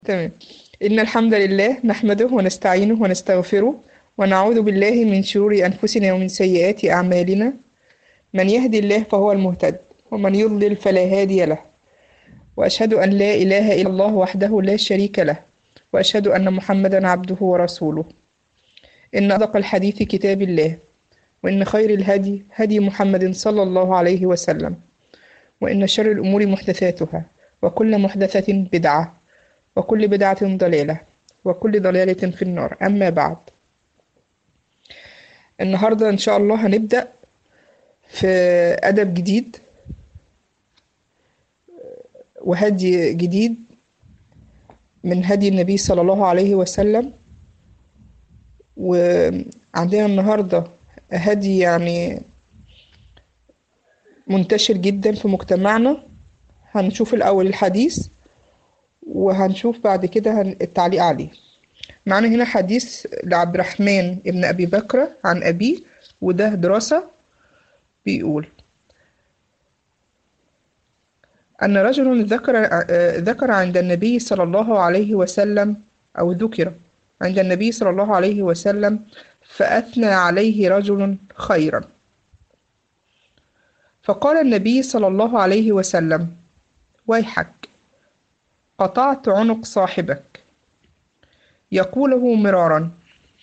تمام إن الحمد لله نحمده ونستعينه ونستغفره ونعوذ بالله من شرور أنفسنا ومن سيئات أعمالنا من يهدي الله فهو المهتد ومن يضلل فلا هادي له وأشهد أن لا إله إلا الله وحده لا شريك له وأشهد أن محمدا عبده ورسوله إن أصدق الحديث كتاب الله وإن خير الهدي هدي محمد صلى الله عليه وسلم وإن شر الأمور محدثاتها وكل محدثة بدعة وكل بدعة ضلالة وكل ضلالة في النار أما بعد النهاردة إن شاء الله هنبدأ في أدب جديد وهدي جديد من هدي النبي صلى الله عليه وسلم وعندنا النهاردة هدي يعني منتشر جدا في مجتمعنا هنشوف الأول الحديث وهنشوف بعد كده التعليق عليه معنا هنا حديث لعبد الرحمن ابن أبي بكر عن أبيه وده دراسة بيقول أن رجل ذكر ذكر عند النبي صلى الله عليه وسلم أو ذكر عند النبي صلى الله عليه وسلم فأثنى عليه رجل خيرا فقال النبي صلى الله عليه وسلم ويحك قطعت عنق صاحبك يقوله مرارا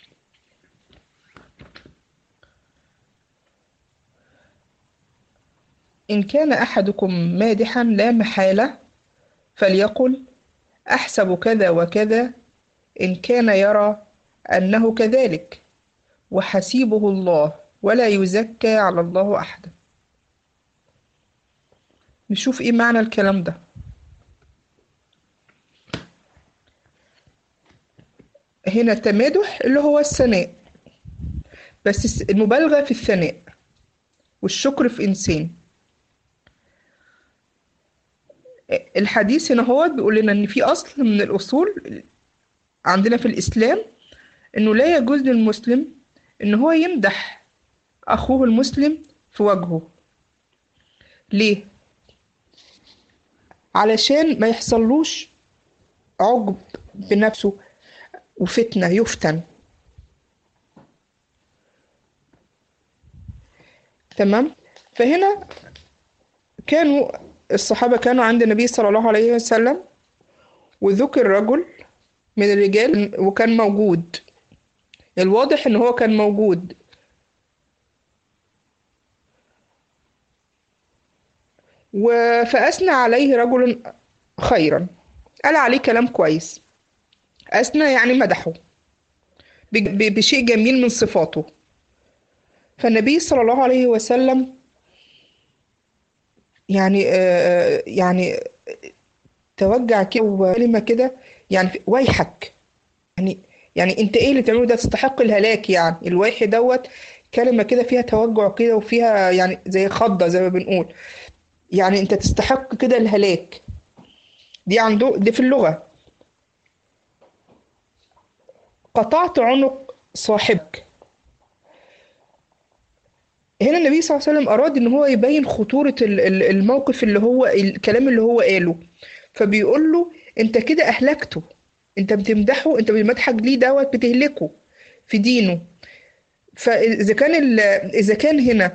إن كان أحدكم مادحا لا محالة فليقل أحسب كذا وكذا إن كان يرى أنه كذلك وحسيبه الله ولا يزكى على الله أحدا نشوف إيه معنى الكلام ده هنا التمادح اللي هو الثناء بس المبالغة في الثناء والشكر في إنسان الحديث هنا هو بيقول لنا إن في أصل من الأصول عندنا في الإسلام إنه لا يجوز للمسلم إن هو يمدح أخوه المسلم في وجهه ليه؟ علشان ما يحصلوش عجب بنفسه وفتنة يفتن تمام فهنا كانوا الصحابة كانوا عند النبي صلى الله عليه وسلم وذكر رجل من الرجال وكان موجود الواضح ان هو كان موجود فأثنى عليه رجل خيرا قال عليه كلام كويس أثنى يعني مدحه بشيء جميل من صفاته فالنبي صلى الله عليه وسلم يعني آه يعني توجع كده كلمة كده يعني ويحك يعني يعني انت ايه اللي بتعمله ده تستحق الهلاك يعني الويح دوت كلمة كده فيها توجع كده وفيها يعني زي خضة زي ما بنقول يعني انت تستحق كده الهلاك دي عنده دي في اللغة قطعت عنق صاحبك هنا النبي صلى الله عليه وسلم أراد إن هو يبين خطورة الموقف اللي هو الكلام اللي هو قاله فبيقول له أنت كده أهلكته أنت بتمدحه أنت بمدحك ليه دوت بتهلكه في دينه فإذا كان إذا كان هنا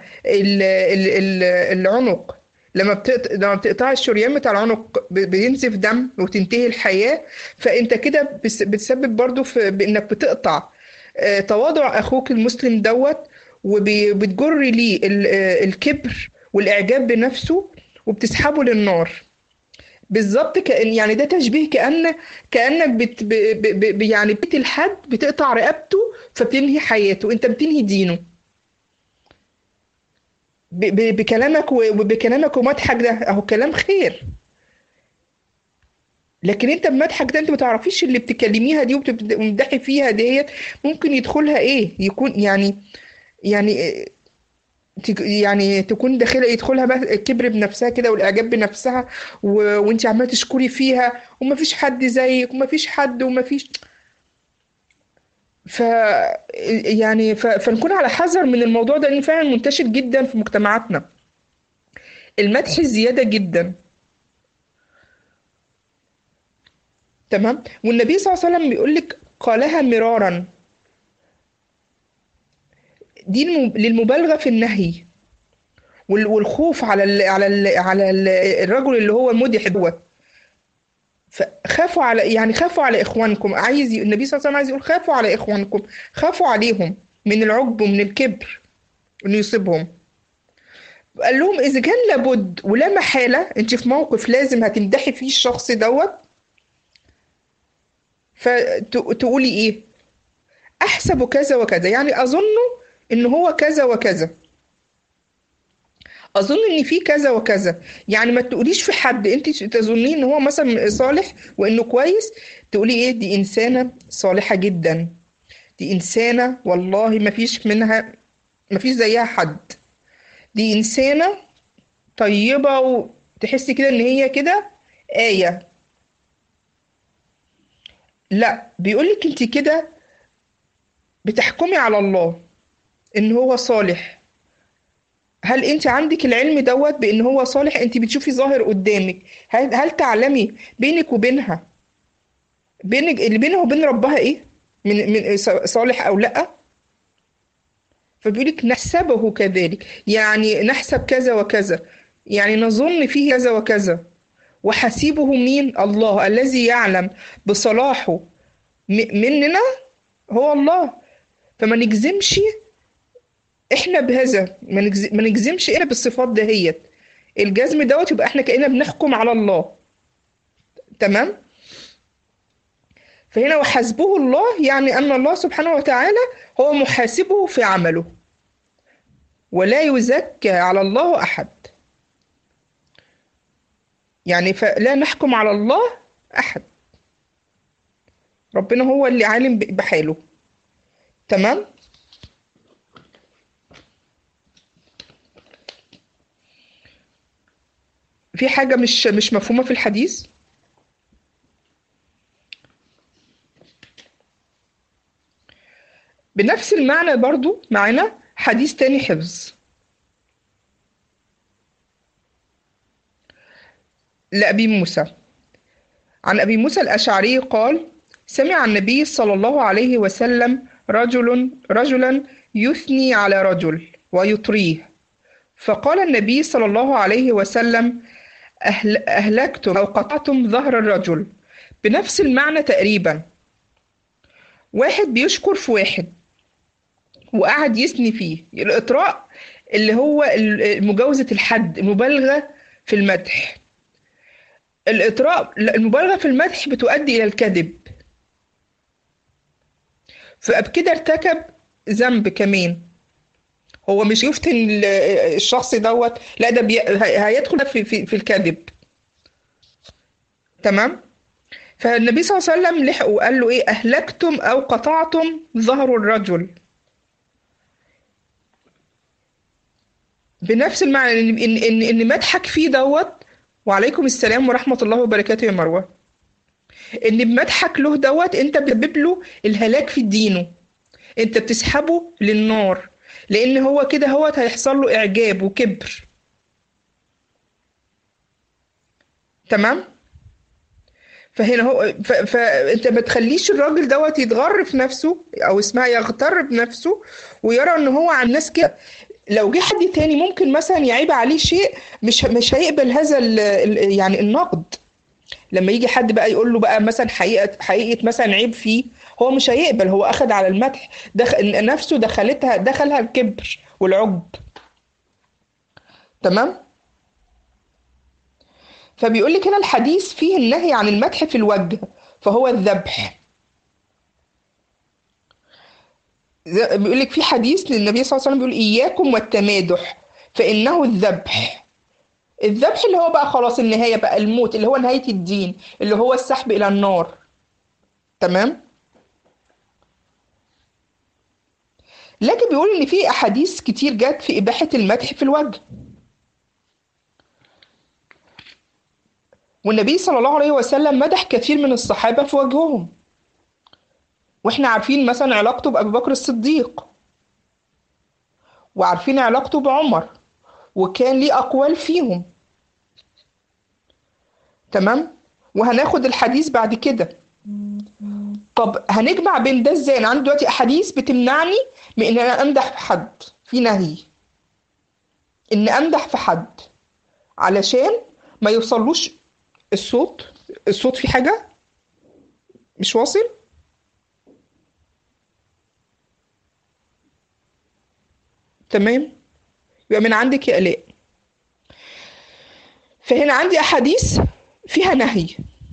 العنق لما بتقط... لما بتقطع الشريان بتاع العنق بينزف دم وتنتهي الحياة فأنت كده بتسبب برضو في بإنك بتقطع تواضع أخوك المسلم دوت وبتجر ليه الكبر والإعجاب بنفسه وبتسحبه للنار بالظبط كأن يعني ده تشبيه كأن كأنك بت ب... ب... ب... يعني بتقتل حد بتقطع رقبته فبتنهي حياته أنت بتنهي دينه بكلامك وبكلامك ومدحك ده اهو كلام خير لكن انت بمدحك ده انت ما تعرفيش اللي بتكلميها دي وبتمدحي فيها ديت ممكن يدخلها ايه يكون يعني يعني يعني تكون داخله يدخلها بقى الكبر بنفسها كده والاعجاب بنفسها و... وانت عماله تشكري فيها ومفيش حد زيك ومفيش حد ومفيش ف يعني ف... فنكون على حذر من الموضوع ده لان فعلا منتشر جدا في مجتمعاتنا المدح الزياده جدا تمام والنبي صلى الله عليه وسلم بيقول لك قالها مرارا دي الم- للمبالغة في النهي وال- والخوف على ال على ال على ال الرجل اللي هو مدح دوت فخافوا على يعني خافوا على اخوانكم عايز ي- النبي صلى الله عليه وسلم عايز يقول خافوا على اخوانكم خافوا عليهم من العجب ومن الكبر انه يصيبهم قال لهم اذا كان لابد ولا محاله انت في موقف لازم هتمدحي فيه الشخص دوت فتقولي ايه احسب كذا وكذا يعني اظن ان هو كذا وكذا اظن ان في كذا وكذا يعني ما تقوليش في حد انت تظنين ان هو مثلا صالح وانه كويس تقولي ايه دي انسانه صالحه جدا دي انسانه والله ما فيش منها ما فيش زيها حد دي انسانه طيبه وتحسي كده ان هي كده ايه لا بيقولك انت كده بتحكمي على الله ان هو صالح هل انت عندك العلم دوت بان هو صالح انت بتشوفي ظاهر قدامك هل, هل تعلمي بينك وبينها بينك اللي بينها وبين ربها ايه من من صالح او لا فبيقولك نحسبه كذلك يعني نحسب كذا وكذا يعني نظن فيه كذا وكذا وحسيبه مين الله الذي يعلم بصلاحه م- مننا هو الله فما نجزمش احنا بهذا ما نجز- ما نجزمش احنا بالصفات دهيت الجزم دوت يبقى احنا كأننا بنحكم على الله تمام فهنا وحسبه الله يعني أن الله سبحانه وتعالى هو محاسبه في عمله ولا يزكى على الله أحد يعني فلا نحكم على الله أحد ربنا هو اللي عالم ب- بحاله تمام في حاجة مش مش مفهومة في الحديث بنفس المعنى برضو معانا حديث تاني حفظ لأبي موسى عن أبي موسى الأشعري قال سمع النبي صلى الله عليه وسلم رجل رجلا يثني على رجل ويطريه فقال النبي صلى الله عليه وسلم أهل أهلكتم أو قطعتم ظهر الرجل بنفس المعنى تقريبا واحد بيشكر في واحد وقعد يثني فيه الإطراء اللي هو ال- مجاوزة الحد المبالغة في المدح الإطراء لا، المبالغة في المدح بتؤدي إلى الكذب فبكده ارتكب ذنب كمان هو مش يفتن ال- الشخص دوت لا ده بي... هي- هيدخل في, في, في الكذب تمام فالنبي صلى الله عليه وسلم لحقه وقال له ايه اهلكتم او قطعتم ظهر الرجل بنفس المعنى ان ان ان, إن مدحك فيه دوت وعليكم السلام ورحمة الله وبركاته يا مروة ان بمدحك له دوت انت بتسبب له الهلاك في دينه انت بتسحبه للنار لان هو كده هو هيحصل له اعجاب وكبر تمام فهنا هو ف... فانت ما تخليش الراجل دوت يتغر في نفسه او اسمها يغتر بنفسه ويرى ان هو عن الناس كده لو جه حد تاني ممكن مثلا يعيب عليه شيء مش مش هيقبل هذا ال... ال- يعني النقد لما يجي حد بقى يقول له بقى مثلا حقيقة حقيقة مثلا عيب فيه هو مش هيقبل هو أخد على المدح دخل نفسه دخلتها دخلها الكبر والعجب تمام فبيقول لك هنا الحديث فيه النهي عن المدح في الوجه فهو الذبح زي- بيقول لك في حديث للنبي صلى الله عليه وسلم بيقول إياكم والتمادح فإنه الذبح الذبح اللي هو بقى خلاص النهاية بقى الموت اللي هو نهاية الدين اللي هو السحب إلى النار تمام لكن بيقول إن في أحاديث كتير جت في إباحة المدح في الوجه والنبي صلى الله عليه وسلم مدح كثير من الصحابة في وجههم واحنا عارفين مثلا علاقته بأبي بكر الصديق وعارفين علاقته بعمر وكان ليه أقوال فيهم تمام وهناخد الحديث بعد كده طب هنجمع بين ده ازاي انا عندي دلوقتي احاديث بتمنعني من ان انا امدح في حد في نهي ان امدح في حد علشان ما يوصلوش الصوت الصوت في حاجة مش واصل تمام يبقى من عندك يا آلاء فهنا عندي أحاديث فيها نهي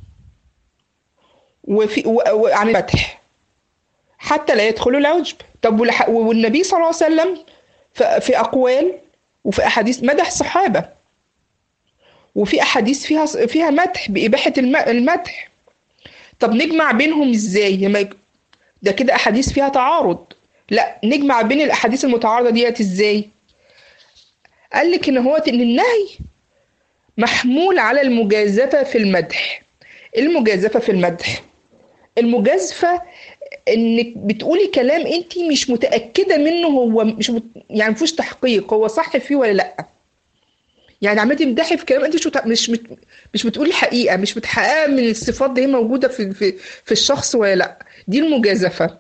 وفي و- وعن المدح حتى لا يدخلوا العجب طب والح- والنبي صلى الله عليه وسلم في في أقوال وفي أحاديث مدح الصحابة وفي أحاديث فيها فيها مدح بإباحة الم- المدح طب نجمع بينهم ازاي لما يك- ده كده أحاديث فيها تعارض لا نجمع بين الأحاديث المتعارضة ديت ازاي قال لك ان هو ان النهي محمول على المجازفة في المدح المجازفة في المدح المجازفة انك بتقولي كلام انت مش متأكدة منه هو مش مت... يعني مفيش تحقيق هو صح فيه ولا لا يعني عمال تمدحي في كلام انت مش مت... مش مت... مش بتقولي حقيقة مش متحققة من الصفات دي موجودة في في في الشخص ولا لا دي المجازفة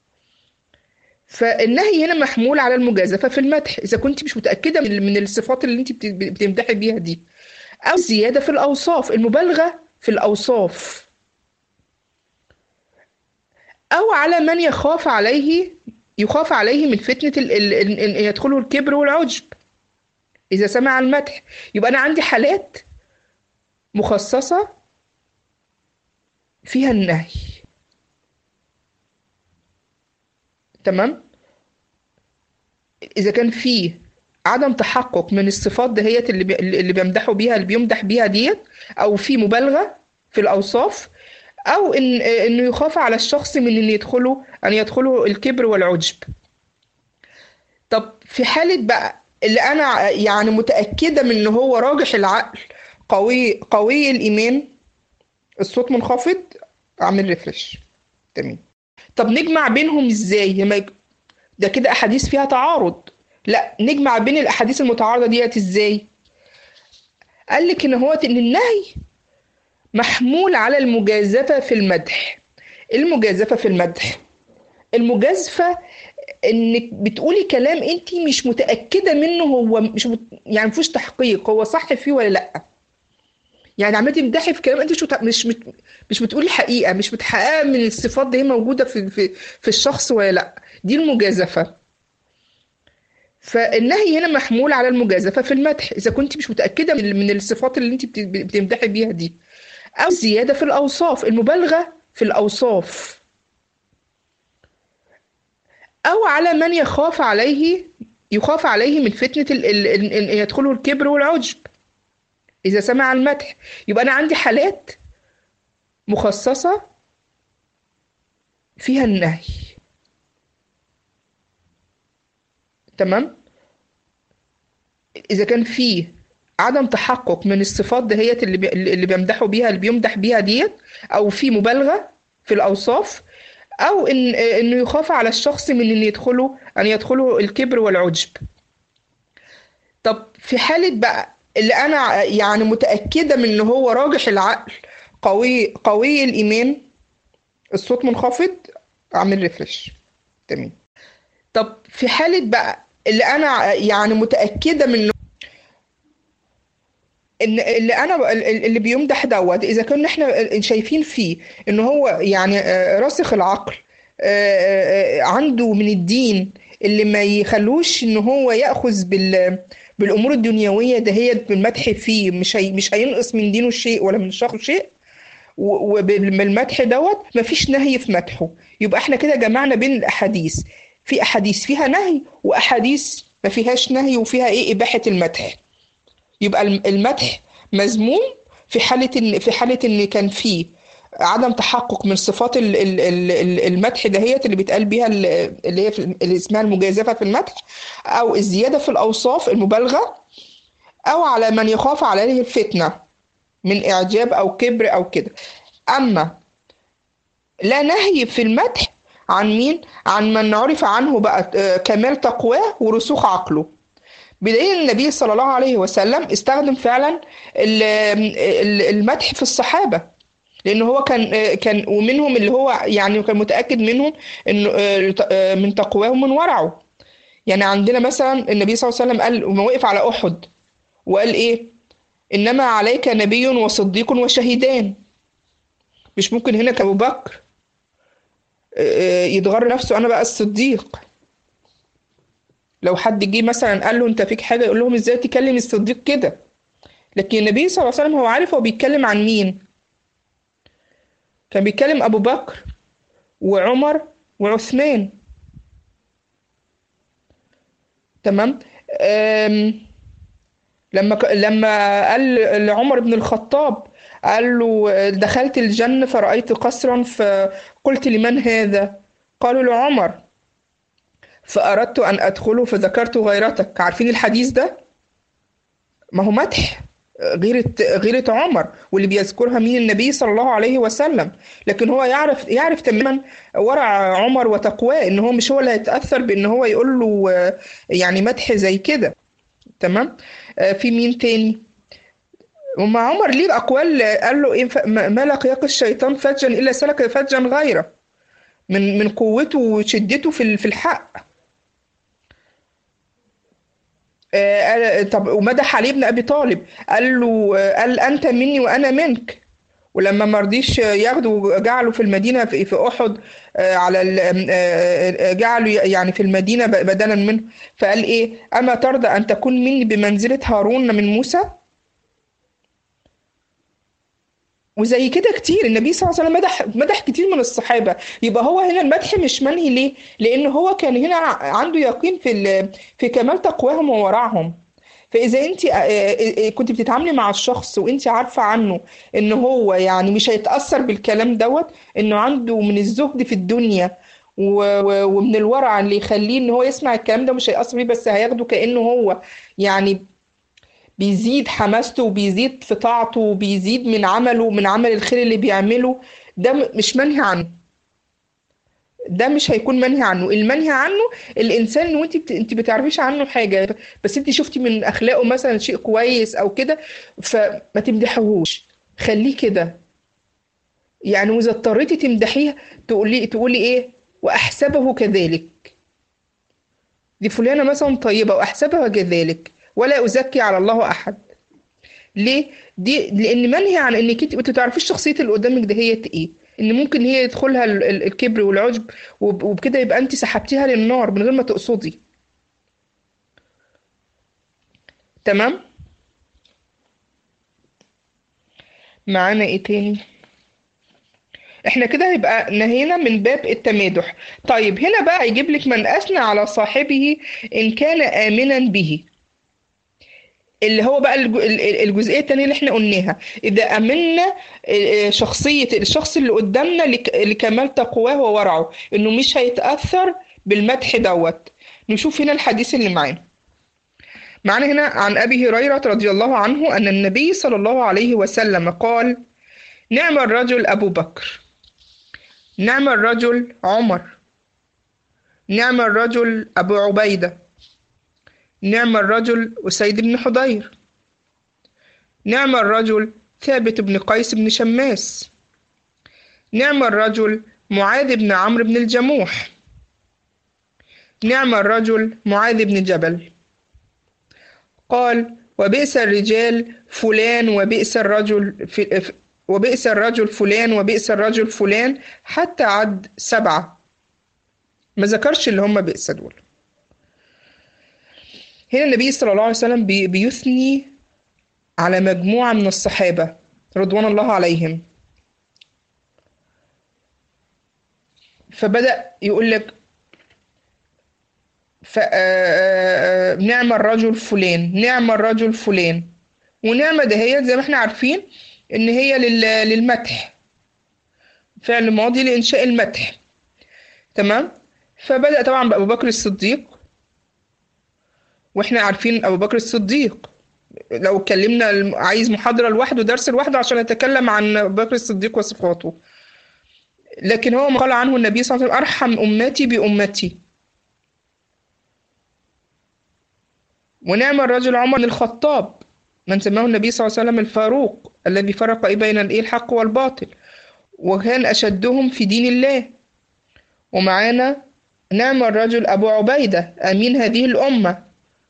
فالنهي هنا محمول على المجازفة في المدح إذا كنت مش متأكدة من من الصفات اللي أنت بت- بتمدحي بيها دي أو زيادة في الأوصاف المبالغة في الأوصاف أو على من يخاف عليه يخاف عليه من فتنة ال- ال- ال- إن يدخله الكبر والعجب إذا سمع المدح يبقى أنا عندي حالات مخصصة فيها النهي تمام اذا كان في عدم تحقق من الصفات دهيت اللي بي... اللي بيمدحوا بيها اللي بيمدح بيها ديت او في مبالغه في الاوصاف او ان انه يخاف على الشخص من ان يدخله ان يدخله الكبر والعجب طب في حاله بقى اللي انا يعني متاكده من ان هو راجح العقل قوي قوي الايمان الصوت منخفض اعمل ريفرش تمام طب نجمع بينهم ازاي لما يك- ده كده احاديث فيها تعارض لا نجمع بين الاحاديث المتعارضه ديت ازاي قال لك ان هو ان النهي محمول على المجازفه في المدح المجازفه في المدح المجازفه انك بتقولي كلام انت مش متاكده منه هو مش مت... يعني مفيش تحقيق هو صح فيه ولا لا يعني عمال تمدحي في كلام انت مش مت... مش مت... مش بتقولي حقيقه مش متحققه من الصفات دي موجوده في في في الشخص ولا لا دي المجازفه فالنهي هنا محمول على المجازفه في المدح اذا كنت مش متاكده من من الصفات اللي انت بت... بتمدحي بيها دي او زياده في الاوصاف المبالغه في الاوصاف او على من يخاف عليه يخاف عليه من فتنه ال... ال... ال... ان يدخله الكبر والعجب إذا سمع المدح يبقى أنا عندي حالات مخصصة فيها النهي تمام إذا كان في عدم تحقق من الصفات دهيت اللي بي... اللي بيمدحوا بيها اللي بيمدح بيها ديت أو في مبالغة في الأوصاف أو إن إنه يخاف على الشخص من إن يدخله أن يدخله الكبر والعجب طب في حالة بقى اللي أنا يعني متأكدة من إن هو راجح العقل قوي قوي الإيمان الصوت منخفض أعمل ريفرش تمام طب في حالة بقى اللي أنا يعني متأكدة من إنه- ان اللي انا اللي بيمدح دوت اذا كنا احنا شايفين فيه ان هو يعني آه، راسخ العقل آه، آه، عنده من الدين اللي ما يخلوش ان هو ياخذ بال بالامور الدنيويه دهيت بالمدح فيه مش هي مش هينقص من دينه شيء ولا من شخصه شيء و- وبالمدح دوت مفيش نهي في مدحه يبقى احنا كده جمعنا بين الاحاديث في احاديث فيها نهي واحاديث ما فيهاش نهي وفيها ايه اباحه المدح يبقى الم- المدح مذموم في حالة إن في حالة إن كان في عدم تحقق من صفات ال- ال- ال- ال- المدح دهيت اللي بيتقال بيها ال- اللي هي في اللي اسمها المجازفة في المدح أو الزيادة في الأوصاف المبالغة أو على من يخاف عليه الفتنة من إعجاب أو كبر أو كده أما لا نهي في المدح عن مين؟ عن من عرف عنه بقى آه، كمال تقواه ورسوخ عقله بدليل النبي صلى الله عليه وسلم استخدم فعلا ال- ال- المدح في الصحابة لان هو كان كان ومنهم اللي هو يعني كان متاكد منهم انه من تقواه ومن ورعه يعني عندنا مثلا النبي صلى الله عليه وسلم قال وما وقف على احد وقال ايه انما عليك نبي وصديق وشهيدان مش ممكن هنا كابو بكر يتغر نفسه انا بقى الصديق لو حد جه مثلا قال له انت فيك حاجه يقول لهم ازاي تكلم الصديق كده لكن النبي صلى الله عليه وسلم هو عارف هو بيتكلم عن مين كان بيتكلم ابو بكر وعمر وعثمان تمام لما لما قال لعمر بن الخطاب قال له دخلت الجنة فرأيت قصرا فقلت لمن هذا قالوا لعمر فأردت أن أدخله فذكرت غيرتك عارفين الحديث ده ما هو مدح غيرة غيرة عمر واللي بيذكرها مين النبي صلى الله عليه وسلم لكن هو يعرف يعرف تماما ورع عمر وتقواه ان هو مش هو اللي هيتاثر بان هو يقول له يعني مدح زي كده تمام في مين تاني ومع عمر ليه اقوال قال له إيه ما لقيك الشيطان فجا الا سلك فجا غيره من من قوته وشدته في في الحق طب ومدح علي بن ابي طالب قال له قال انت مني وانا منك ولما ما رضيش ياخده جعله في المدينه في, في احد على جعله يعني في المدينه بدلا منه فقال ايه اما ترضى ان تكون مني بمنزله هارون من موسى وزي كده كتير النبي صلى الله عليه وسلم مدح مدح كتير من الصحابه يبقى هو هنا المدح مش منهي ليه لان هو كان هنا عنده يقين في في كمال تقواهم وورعهم فاذا انت كنت بتتعاملي مع الشخص وانت عارفه عنه ان هو يعني مش هيتاثر بالكلام دوت انه عنده من الزهد في الدنيا ومن الورع اللي يخليه ان هو يسمع الكلام ده مش هيأثر فيه بس هياخده كانه هو يعني بيزيد حماسته وبيزيد في طاعته وبيزيد من عمله من عمل الخير اللي بيعمله ده مش منهي عنه ده مش هيكون منهي عنه المنهي عنه الانسان وانت بت... انت بتعرفيش عنه حاجه بس انت شفتي من اخلاقه مثلا شيء كويس او كده فما تمدحهوش خليه كده يعني واذا اضطريتي تمدحيه تقولي تقولي ايه واحسبه كذلك دي فلانه مثلا طيبه واحسبها كذلك ولا ازكي على الله احد ليه دي لان منهي عن انك انت ما تعرفيش شخصيه اللي قدامك ده هي ايه ان ممكن هي يدخلها الكبر والعجب وبكده يبقى انت سحبتيها للنار من غير ما تقصدي تمام معانا ايه تاني احنا كده هيبقى نهينا من باب التمادح طيب هنا بقى يجيب لك من اثنى على صاحبه ان كان امنا به اللي هو بقى الجزئيه الثانيه اللي احنا قلناها اذا امنا شخصيه الشخص اللي قدامنا لكمال تقواه وورعه انه مش هيتاثر بالمدح دوت نشوف هنا الحديث اللي معانا معانا هنا عن ابي هريره رضي الله عنه ان النبي صلى الله عليه وسلم قال نعم الرجل ابو بكر نعم الرجل عمر نعم الرجل ابو عبيده نعم الرجل أسيد بن حضير نعم الرجل ثابت بن قيس بن شماس نعم الرجل معاذ بن عمرو بن الجموح نعم الرجل معاذ بن جبل قال وبئس الرجال فلان وبئس الرجل في وبئس الرجل فلان وبئس الرجل فلان حتى عد سبعة ما ذكرش اللي هم بئس دول هنا النبي صلى الله عليه وسلم بيثني على مجموعة من الصحابة رضوان الله عليهم فبدأ يقول لك ف... نعم الرجل فلان نعم الرجل فلان ونعمة دهيت زي ما احنا عارفين ان هي لل... للمدح فعل ماضي لإنشاء المدح تمام فبدأ طبعا بأبو بكر الصديق واحنا عارفين ابو بكر الصديق لو اتكلمنا عايز محاضره لوحده درس لوحده عشان اتكلم عن ابو بكر الصديق وصفاته لكن هو ما قال عنه النبي صلى الله عليه وسلم ارحم امتي بامتي ونعم الرجل عمر بن الخطاب من سماه النبي صلى الله عليه وسلم الفاروق الذي فرق بين الايه الحق والباطل وكان أشدهم في دين الله ومعانا نعم الرجل أبو عبيدة أمين هذه الأمة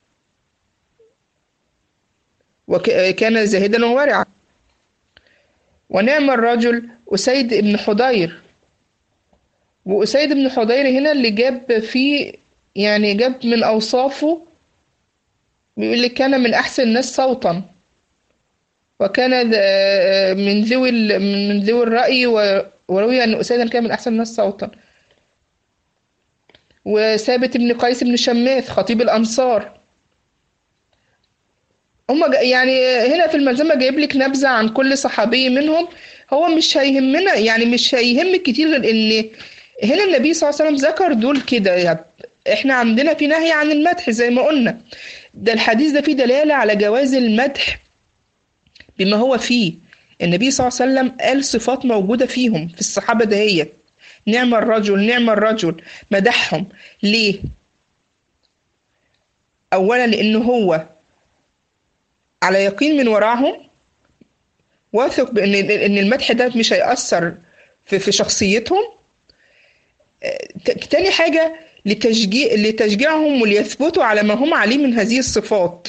وكان زاهدا وورعا ونعم الرجل أسيد بن حضير وأسيد بن حضير هنا اللي جاب فيه يعني جاب من أوصافه بيقول لك كان من أحسن الناس صوتا وكان من ذوي من ذوي الرأي وروي أن أسيدا كان من أحسن الناس صوتا وثابت بن قيس بن شماث خطيب الأنصار هما يعني هنا في الملزمة جايب لك نبذة عن كل صحابي منهم هو مش هيهمنا يعني مش هيهمك كتير غير ان هنا النبي صلى الله عليه وسلم ذكر دول كده يعني احنا عندنا في نهي عن المدح زي ما قلنا ده الحديث ده فيه دلالة على جواز المدح بما هو فيه النبي صلى الله عليه وسلم قال صفات موجودة فيهم في الصحابة دهيت نعم الرجل نعم الرجل مدحهم ليه أولا لأنه هو على يقين من وراهم واثق بأن إن المدح ده مش هيأثر في في شخصيتهم تاني حاجة لتشجيع لتشجيعهم وليثبتوا على ما هم عليه من هذه الصفات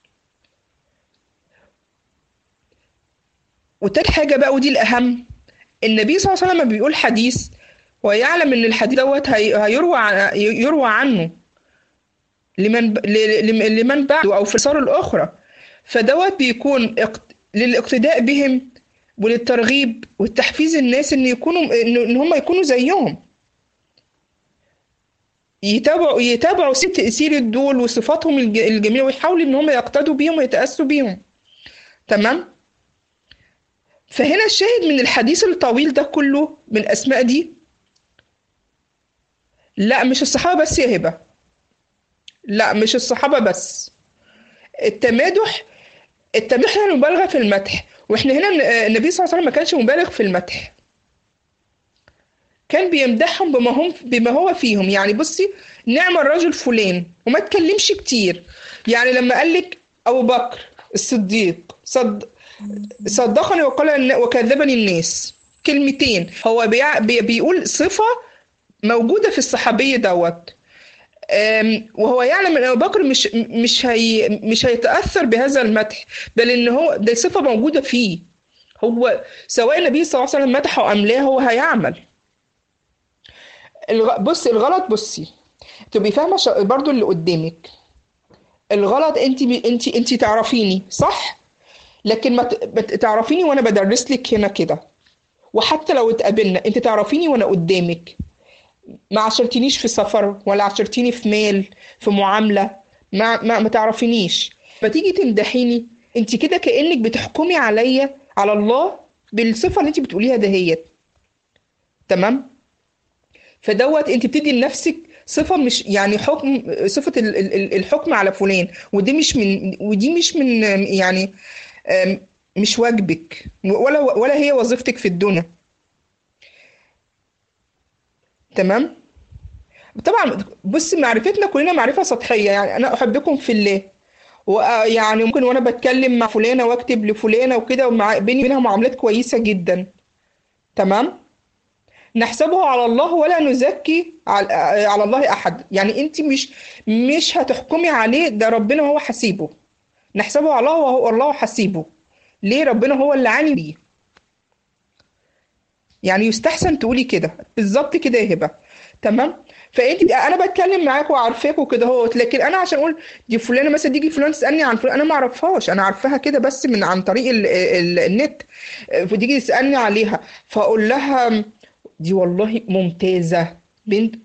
وتالت حاجة بقى ودي الأهم النبي صلى الله عليه وسلم بيقول حديث ويعلم ان الحديث دوت هيروى يروى عنه لمن لمن بعده او في الصور الاخرى فدوت بيكون للاقتداء بهم وللترغيب والتحفيز الناس ان يكونوا ان هم يكونوا زيهم يتابعوا يتابعوا سيرة دول وصفاتهم الجميلة ويحاولوا ان هم يقتدوا بيهم ويتأسوا بيهم تمام فهنا الشاهد من الحديث الطويل ده كله من الأسماء دي لا مش الصحابة بس يا هبة لا مش الصحابة بس التمادح التمادح هنا مبالغة في المدح واحنا هنا النبي صلى الله عليه وسلم ما كانش مبالغ في المدح كان بيمدحهم بما هم بما هو فيهم يعني بصي نعم الرجل فلان وما تكلمش كتير يعني لما قال لك ابو بكر الصديق صد صدقني وقال وكذبني الناس كلمتين هو بي بيقول صفة موجودة في الصحابي دوت وهو يعلم ان ابو بكر مش مش هي مش هيتاثر بهذا المدح بل ان هو ده صفه موجوده فيه هو سواء النبي صلى الله عليه وسلم مدحه ام لا هو هيعمل بصي الغلط بصي تبقي فاهمه برضو اللي قدامك الغلط انت انت انت تعرفيني صح لكن ما تعرفيني وانا بدرس لك هنا كده وحتى لو اتقابلنا انت تعرفيني وانا قدامك ما عشرتنيش في سفر ولا عشرتيني في مال في معامله ما ما, ما تعرفينيش فتيجي تمدحيني انت كده كانك بتحكمي عليا على الله بالصفه اللي انت بتقوليها دهيت تمام فدوت انت بتدي لنفسك صفه مش يعني حكم صفه الحكم على فلان ودي مش من ودي مش من يعني مش واجبك ولا ولا هي وظيفتك في الدنيا تمام طبعا بص معرفتنا كلنا معرفه سطحيه يعني انا احبكم في الله ويعني ممكن وانا بتكلم مع فلانه واكتب لفلانه وكده ومع بيني وبينها معاملات كويسه جدا تمام نحسبه على الله ولا نزكي على الله احد يعني انت مش مش هتحكمي عليه ده ربنا هو حسيبه نحسبه على الله وهو الله حسيبه ليه ربنا هو اللي عاني بيه يعني يستحسن تقولي كده بالظبط كده يا هبه تمام فانت انا بتكلم معاك وعارفاك وكده اهوت لكن انا عشان اقول دي فلانه مثلا تيجي فلان تسالني عن فلان انا ما اعرفهاش انا عارفاها كده بس من عن طريق ال ال النت فتيجي تسالني عليها فاقول لها دي والله ممتازه بنت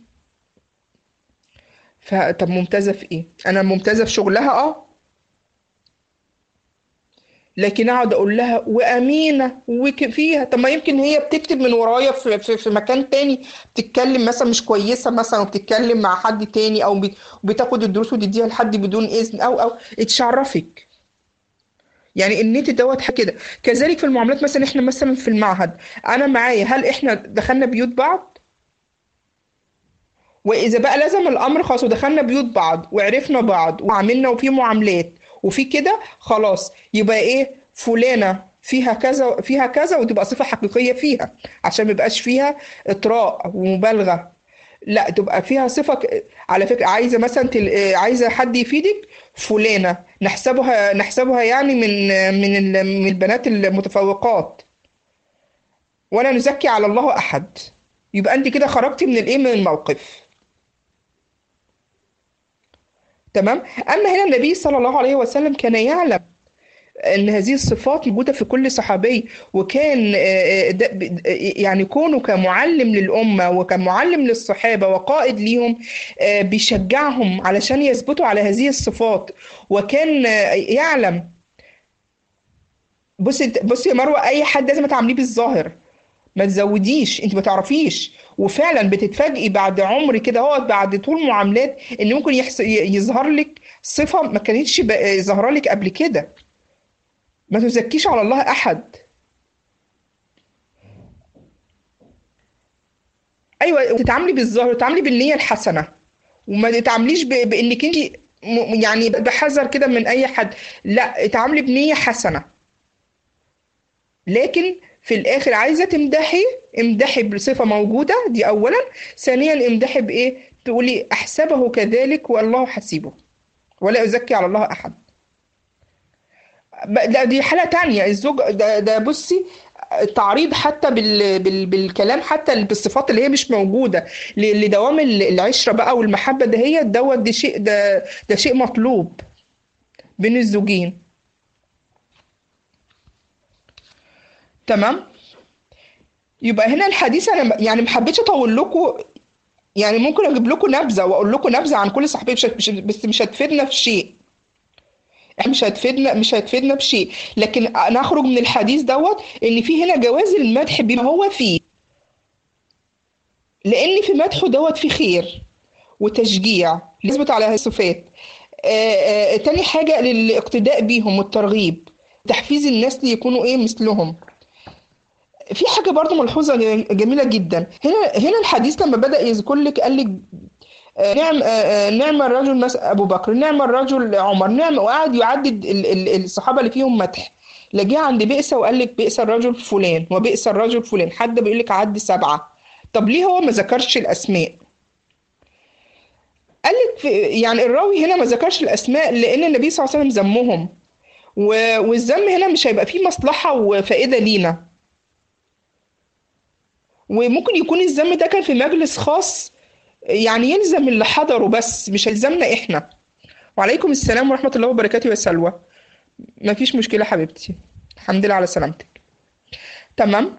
فطب ممتازه في ايه انا ممتازه في شغلها اه لكن اقعد اقول لها وامينه وفيها طب ما يمكن هي بتكتب من ورايا في, في, في مكان تاني بتتكلم مثلا مش كويسه مثلا وبتتكلم مع حد تاني او بتاخد الدروس وتديها لحد بدون اذن او او اتشعرفك يعني النت دوت حاجه كده كذلك في المعاملات مثلا احنا مثلا في المعهد انا معايا هل احنا دخلنا بيوت بعض واذا بقى لازم الامر خلاص ودخلنا بيوت بعض وعرفنا بعض وعملنا وفي معاملات وفي كده خلاص يبقى ايه فلانه فيها كذا فيها كذا وتبقى صفة حقيقية فيها عشان ما يبقاش فيها إطراء ومبالغة لا تبقى فيها صفة ك- على فكرة عايزة مثلا تل... آه، عايزة حد يفيدك فلانة نحسبها نحسبها يعني من من ال- من البنات المتفوقات ولا نزكي على الله أحد يبقى أنت كده خرجتي من الإيه من الموقف تمام أما هنا النبي صلى الله عليه وسلم كان يعلم ان هذه الصفات موجوده في كل صحابي وكان آه، آه، ده- ب- آه، يعني كونه كمعلم للامه وكمعلم للصحابه وقائد ليهم آه، بيشجعهم علشان يثبتوا على هذه الصفات وكان آه، يعلم بصي بصي يا مروه اي حد لازم تعامليه بالظاهر ما تزوديش انت ما تعرفيش وفعلا بتتفاجئي بعد عمر كده هو بعد طول معاملات ان ممكن يحس... ي- يظهر لك صفه ما كانتش ب- ظاهره لك قبل كده ما تزكيش على الله احد ايوه تتعاملي بالظاهر وتتعاملي بالنيه الحسنه وما تتعامليش ب... بانك انت م... يعني بحذر كده من اي حد لا اتعاملي بنيه حسنه لكن في الاخر عايزه تمدحي امدحي بصفه موجوده دي اولا ثانيا امدحي بايه تقولي احسبه كذلك والله حسيبه ولا ازكي على الله احد ب- ده دي حالة تانية الزوج ده, ده بصي تعريض حتى بال بال بالكلام حتى بالصفات اللي هي مش موجودة ل- لدوام ال- العشرة بقى والمحبة ده هي دوت ده شيء ده ده شيء مطلوب بين الزوجين تمام يبقى هنا الحديث انا م- يعني ما حبيتش اطول لكم يعني ممكن اجيب لكم نبذة واقول لكم نبذة عن كل صاحبية مش هت- مش- بس مش هتفيدنا في شيء احنا مش هتفيدنا مش هتفيدنا بشيء لكن نخرج من الحديث دوت ان في هنا جواز المدح بما هو فيه لان في مدحه دوت في خير وتشجيع يثبت على هذه الصفات آه، آه، تاني حاجة للاقتداء بيهم والترغيب تحفيز الناس ليكونوا ايه مثلهم في حاجة برضو ملحوظة جميلة جدا هنا هنا الحديث لما بدأ يذكر لك قال لك آه، نعم آه، آه، نعم الرجل مس ابو بكر نعم الرجل عمر نعم وقعد يعدد ال- ال- الصحابه اللي فيهم مدح لا جه عند بئس وقال لك بئس الرجل فلان وبئس الرجل فلان حد بيقول لك عد سبعه طب ليه هو ما ذكرش الاسماء قال لك في- يعني الراوي هنا ما ذكرش الاسماء لان النبي صلى الله عليه وسلم ذمهم و- والذم هنا مش هيبقى فيه مصلحه وفائده لينا وممكن يكون الذم ده كان في مجلس خاص يعني يلزم اللي حضروا بس مش هيلزمنا احنا وعليكم السلام ورحمة الله وبركاته يا سلوى مفيش مشكلة حبيبتي الحمد لله على سلامتك تمام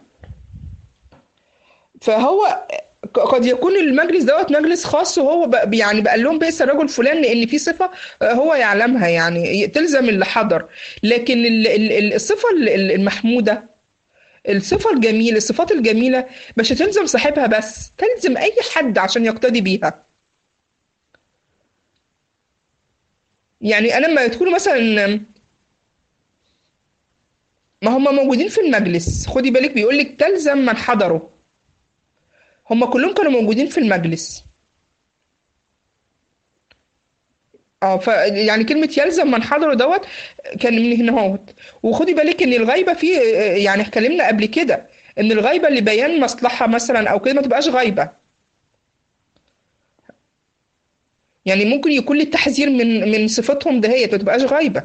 فهو ق- قد يكون المجلس دوت مجلس خاص وهو بقى يعني بقى لهم بئس الرجل فلان لان في صفه آه، هو يعلمها يعني تلزم اللي حضر لكن ال- ال- ال- الصفه ال- ال- المحموده الصفه الجميله الصفات الجميله مش هتلزم صاحبها بس تلزم اي حد عشان يقتدي بيها يعني انا لما تكونوا مثلا ما هم موجودين في المجلس خدي بالك بيقول لك تلزم من حضروا هم كلهم كانوا موجودين في المجلس اه ف يعني كلمة يلزم من حضره دوت كان من هنا اهوت وخدي بالك ان الغيبة فيه آه، يعني اتكلمنا قبل كده ان الغيبة اللي بيان مصلحة مثلا او كده ما تبقاش غيبة يعني ممكن يكون للتحذير من من صفتهم دهيت ما تبقاش غيبة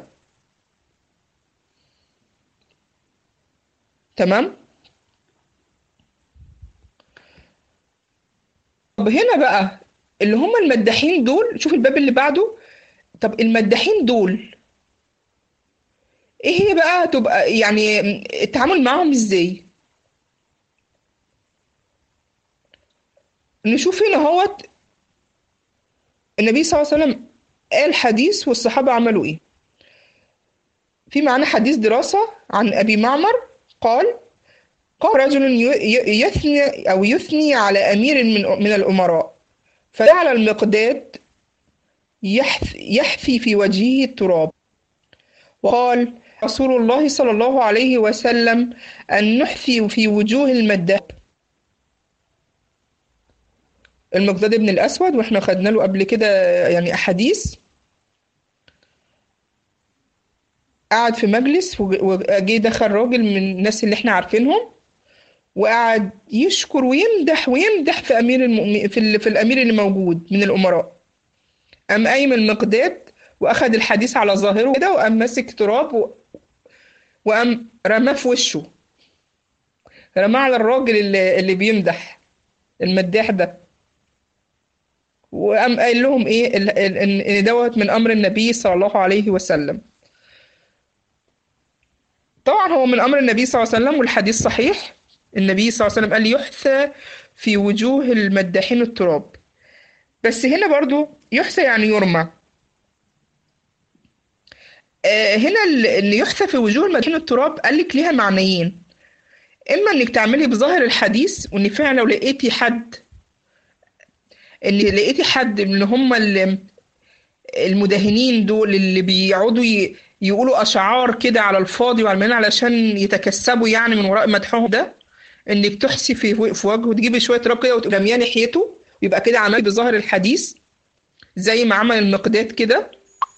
تمام طب هنا بقى اللي هم المداحين دول شوف الباب اللي بعده طب المداحين دول ايه هي بقى تبقى يعني التعامل معاهم ازاي نشوف هنا هوت النبي صلى الله عليه وسلم قال حديث والصحابة عملوا ايه في معانا حديث دراسة عن أبي معمر قال قال رجل ي- يثني أو يثني على أمير من من الأمراء فجعل المقداد يحث يحثي في وجهه التراب وقال رسول الله صلى الله عليه وسلم أن نحثي في وجوه المداح المقداد بن الأسود واحنا خدنا له قبل كده يعني أحاديث قعد في مجلس وج- وجه دخل راجل من الناس اللي احنا عارفينهم وقعد يشكر ويمدح ويمدح في امير المؤمن في, ال... في الامير اللي موجود من الامراء قام قايم المقداد واخد الحديث على ظاهره كده وقام ماسك تراب و... وقام رماه في وشه رماه على الراجل اللي, اللي بيمدح المداح ده وقام قايل لهم ايه ال- ال- ان إن دوت من امر النبي صلى الله عليه وسلم طبعا هو من امر النبي صلى الله عليه وسلم والحديث صحيح النبي صلى الله عليه وسلم قال يحثى في وجوه المداحين التراب بس هنا برضو يحثى يعني يرمى آه، هنا ال- اللي يحثى في وجوه المداحين التراب قال لك ليها معنيين اما انك تعملي بظاهر الحديث وان فعلا لو لقيتي حد ان لقيتي حد من هم ال- المداهنين دول اللي بيقعدوا ي- يقولوا اشعار كده على الفاضي وعلى المليان علشان يتكسبوا يعني من وراء مدحهم ده انك تحسي في في وجهه وتجيبي شويه تراب كده وترميها ناحيته يبقى كده عملتي بظاهر الحديث زي ما عمل المقداد كده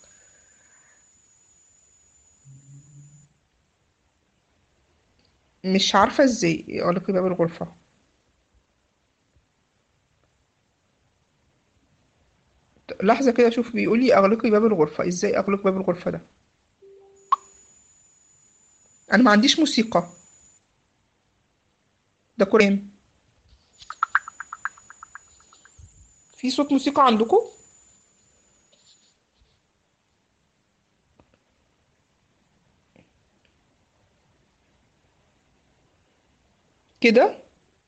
مش عارفه ازاي اغلقي باب الغرفه لحظه كده اشوف بيقول لي اغلقي باب الغرفه ازاي اغلق باب الغرفه ده انا ما عنديش موسيقى ده قرآن في صوت موسيقى عندكم كده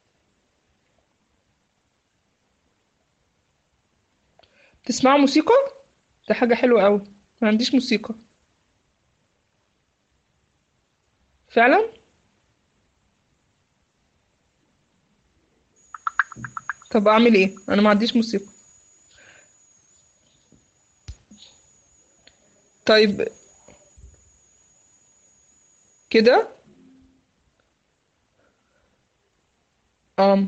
تسمعوا موسيقى ده حاجة حلوة قوي ما عنديش موسيقى فعلا طب اعمل ايه انا ما عنديش موسيقى طيب كده اه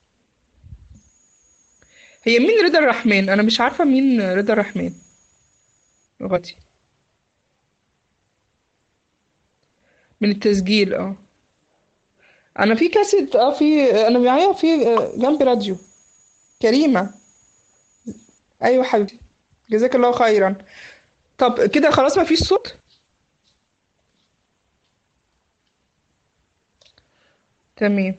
هي مين رضا الرحمن انا مش عارفة مين رضا الرحمن غطي من التسجيل اه انا في كاسيت اه في انا معايا في آه، جنبي راديو كريمة ايوه حبيبتي جزاك الله خيرا طب كده خلاص ما فيش صوت تمام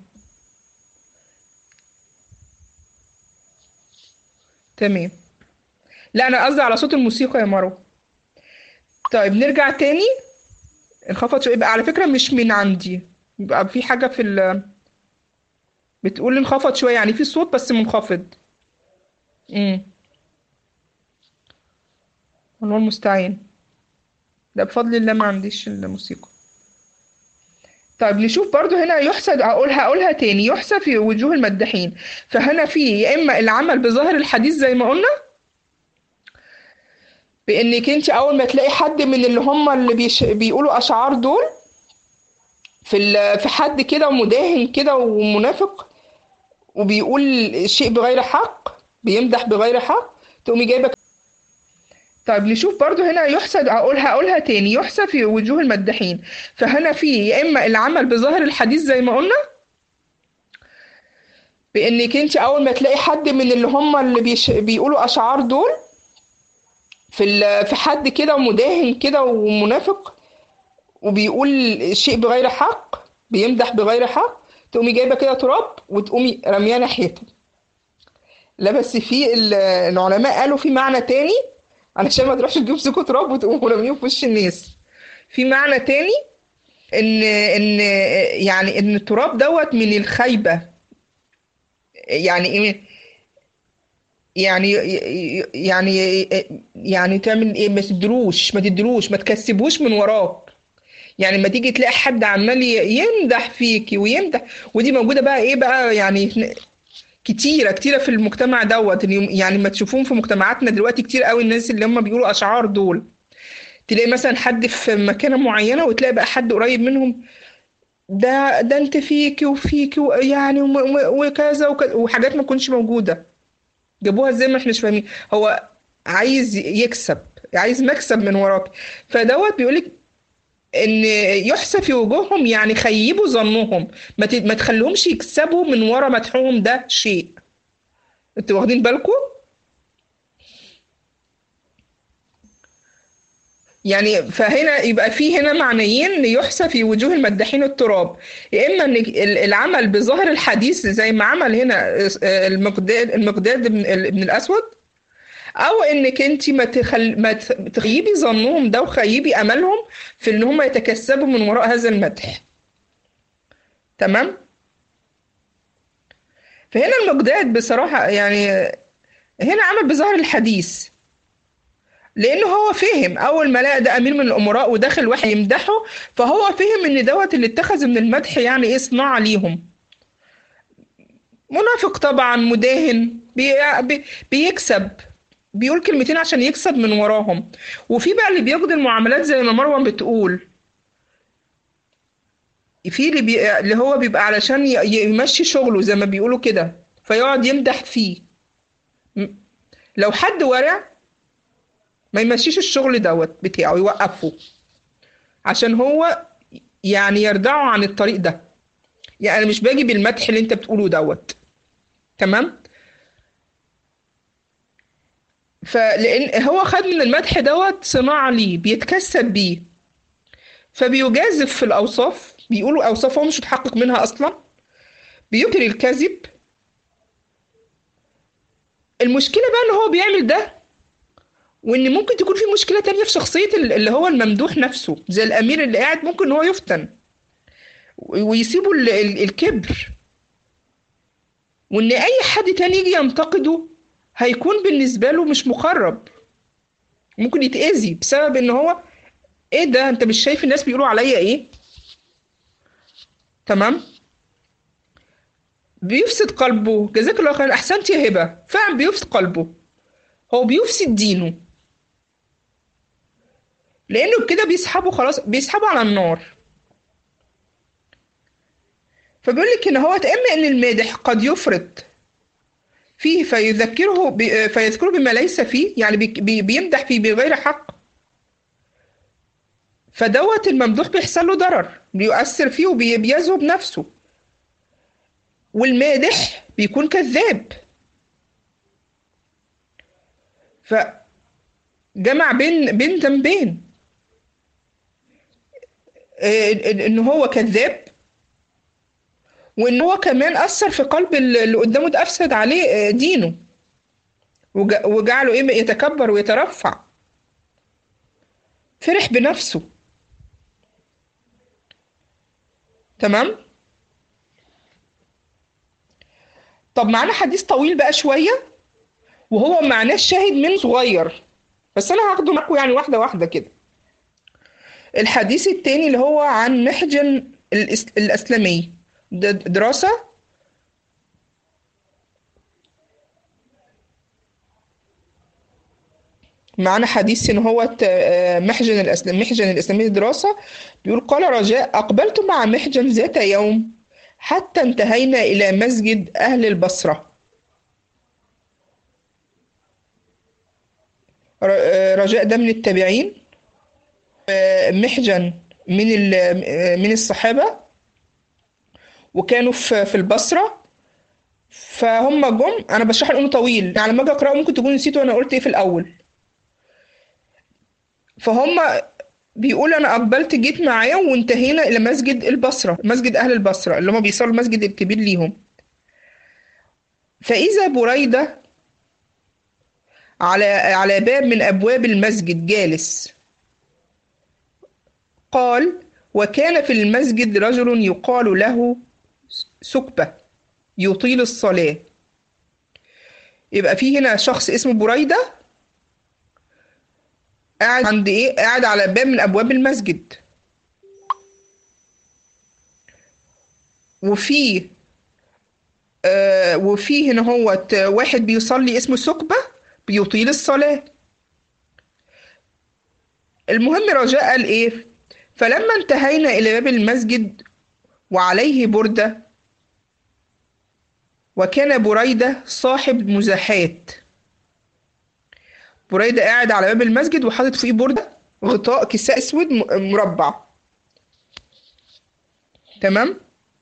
تمام لا انا قصدي على صوت الموسيقى يا مروه طيب نرجع تاني انخفض شويه يبقى على فكره مش من عندي يبقى في حاجه في ال بتقول انخفض شويه يعني في صوت بس منخفض امم الله المستعان ده بفضل الله ما عنديش الموسيقى طيب نشوف برضو هنا يحسد هقولها هقولها تاني يحسى في وجوه المداحين فهنا في يا اما العمل بظاهر الحديث زي ما قلنا بانك انت اول ما تلاقي حد من اللي هم اللي بيش... بيقولوا اشعار دول في ال... في حد كده مداهن كده ومنافق وبيقول شيء بغير حق بيمدح بغير حق تقومي جايبه طيب نشوف برضو هنا يحسد هقولها هقولها تاني يحسى في وجوه المداحين فهنا في يا اما العمل بظاهر الحديث زي ما قلنا بانك انت اول ما تلاقي حد من اللي هم اللي بيش... بيقولوا اشعار دول في ال... في حد كده مداهن كده ومنافق وبيقول شيء بغير حق بيمدح بغير حق تقومي جايبه كده تراب وتقومي رمياه ناحيته لا بس في ال- العلماء قالوا في معنى تاني علشان ما تروحش تجيب سكو تراب وتقوموا راميهم في وش الناس في معنى تاني ان ان يعني ان التراب دوت من الخيبه يعني ايه يعني يعني يعني تعمل ايه ما تدروش ما تدروش ما تكسبوش من وراك يعني لما تيجي تلاقي حد عمال يمدح فيكي ويمدح ودي موجوده بقى ايه بقى يعني كتيره كتيره في المجتمع دوت يعني ما تشوفوهم في مجتمعاتنا دلوقتي كتير قوي الناس اللي هم بيقولوا اشعار دول تلاقي مثلا حد في مكانه معينه وتلاقي بقى حد قريب منهم ده ده انت فيكي وفيكي يعني وكذا وكذا وحاجات ما تكونش موجوده جابوها ازاي ما احناش فاهمين هو عايز يكسب عايز مكسب من وراك فدوت بيقولك ان يحسى في وجوههم يعني خيبوا ظنهم ما ت- ما تخليهمش يكسبوا من ورا مدحهم ده شيء انتوا واخدين بالكم يعني فهنا يبقى في هنا معنيين ان يحسى في وجوه المداحين التراب يا اما ان ال- العمل بظاهر الحديث زي ما عمل هنا المقداد المقداد بن بن الاسود او انك انت ما تخل... ما ت- تخيبي ظنهم ده وخيبي املهم في ان هم يتكسبوا من وراء هذا المدح تمام فهنا المقداد بصراحة يعني هنا عمل بظاهر الحديث لانه هو فهم اول ما لقى ده امير من الامراء ودخل واحد يمدحه فهو فهم ان دوت اللي اتخذ من المدح يعني ايه صناعه ليهم منافق طبعا مداهن بي بي بيكسب بيقول كلمتين عشان يكسب من وراهم وفي بقى اللي بياخد المعاملات زي ما مروان بتقول في اللي, بي... اللي هو بيبقى علشان ي... يمشي شغله زي ما بيقولوا كده فيقعد يمدح فيه م- لو حد ورع ما يمشيش الشغل دوت بتاعه يوقفه عشان هو يعني يردعه عن الطريق ده يعني أنا مش باجي بالمدح اللي انت بتقوله دوت تمام فلان هو خد من المدح دوت صناعة ليه بيتكسب بيه فبيجازف في الأوصاف بيقولوا أوصاف هو مش متحقق منها أصلا بيكري الكذب المشكلة بقى إن هو بيعمل ده وإن ممكن تكون في مشكلة تانية في شخصية ال- اللي هو الممدوح نفسه زي الأمير اللي قاعد ممكن إن هو يفتن و- ويسيبوا ال- ال- الكبر وإن أي حد تاني يجي ينتقده هيكون بالنسبة له مش مقرب ممكن يتأذي بسبب إن هو إيه ده أنت مش شايف الناس بيقولوا عليا إيه تمام بيفسد قلبه جزاك الله خير احسنت يا هبه فعلا بيفسد قلبه هو بيفسد دينه لانه كده بيسحبه خلاص بيسحبه على النار فبيقول لك ان هو اما ان المادح قد يفرط فيه فيذكره ب... فيذكره بما ليس فيه يعني بي... بي... بيمدح فيه بغير حق فدوت الممدوح بيحصل له ضرر بيؤثر فيه وبيذهب نفسه والمادح بيكون كذاب فجمع بين بين ذنبين إيه، ان هو كذاب وان هو كمان اثر في قلب اللي قدامه ده افسد عليه آه، دينه وج- وجعله ايه يتكبر ويترفع فرح بنفسه تمام طب معانا حديث طويل بقى شوية وهو معناه الشاهد من صغير بس انا هاخده معاكم يعني واحدة واحدة كده الحديث التاني اللي هو عن محجن الإس... الأسلمي ده دراسة معانا حديث ان هو ت- آه، محجن الأسلم محجن الإسلامي دراسة بيقول قال رجاء أقبلت مع محجن ذات يوم حتى انتهينا إلى مسجد أهل البصرة ر- آه، رجاء ده من التابعين آه، محجن من ال- آه، من الصحابة وكانوا في في البصرة فهم جم انا بشرح لانه طويل يعني لما اجي اقراه ممكن تكون نسيتوا انا قلت ايه في الاول فهم بيقول انا اقبلت جيت معاهم وانتهينا الى مسجد البصرة مسجد اهل البصرة اللي هم بيصلوا المسجد الكبير ليهم فاذا بريدة على على باب من ابواب المسجد جالس قال وكان في المسجد رجل يقال له سكبة يطيل الصلاة يبقى في هنا شخص اسمه بريدة قاعد عند ايه قاعد على باب من ابواب المسجد وفي آه وفي هنا هو واحد بيصلي اسمه سكبة بيطيل الصلاة المهم رجاء قال ايه فلما انتهينا الى باب المسجد وعليه بردة وكان بريدة صاحب مزاحات بريدة قاعد على باب المسجد وحاطط فيه بردة غطاء كساء اسود م- مربع تمام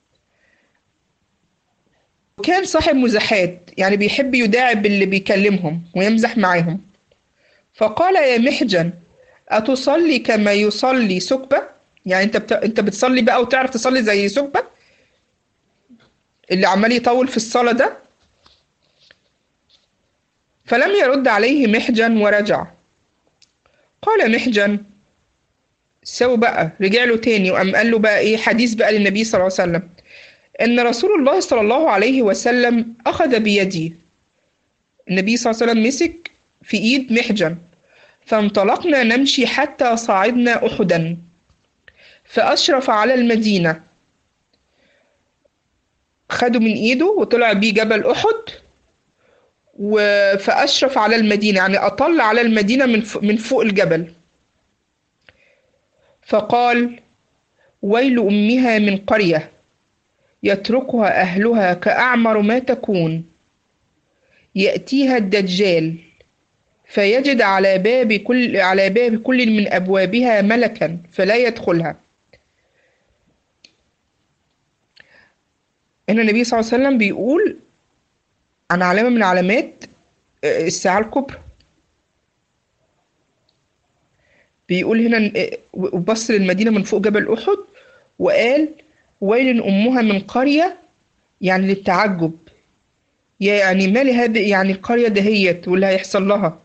وكان صاحب مزاحات يعني بيحب يداعب اللي بيكلمهم ويمزح معاهم فقال يا محجن أتصلي كما يصلي سكبة يعني انت بت... انت بتصلي بقى وتعرف تصلي زي سكبة اللي عمال يطول في الصلاة ده فلم يرد عليه محجن ورجع قال محجن سو بقى رجع له تاني وقام قال له بقى ايه حديث بقى للنبي صلى الله عليه وسلم ان رسول الله صلى الله عليه وسلم اخذ بيدي النبي صلى الله عليه وسلم مسك في ايد محجن فانطلقنا نمشي حتى صعدنا احدا فاشرف على المدينه خده من ايده وطلع بيه جبل احد و- فاشرف على المدينه يعني اطل على المدينه من ف- من فوق الجبل فقال ويل امها من قريه يتركها اهلها كاعمر ما تكون ياتيها الدجال فيجد على باب كل على باب كل من ابوابها ملكا فلا يدخلها هنا النبي صلى الله عليه وسلم بيقول عن علامة من علامات الساعة الكبرى بيقول هنا وبص للمدينة من فوق جبل أحد وقال ويل أمها من قرية يعني للتعجب يعني ما لهذه يعني القرية دهيت واللي هيحصل لها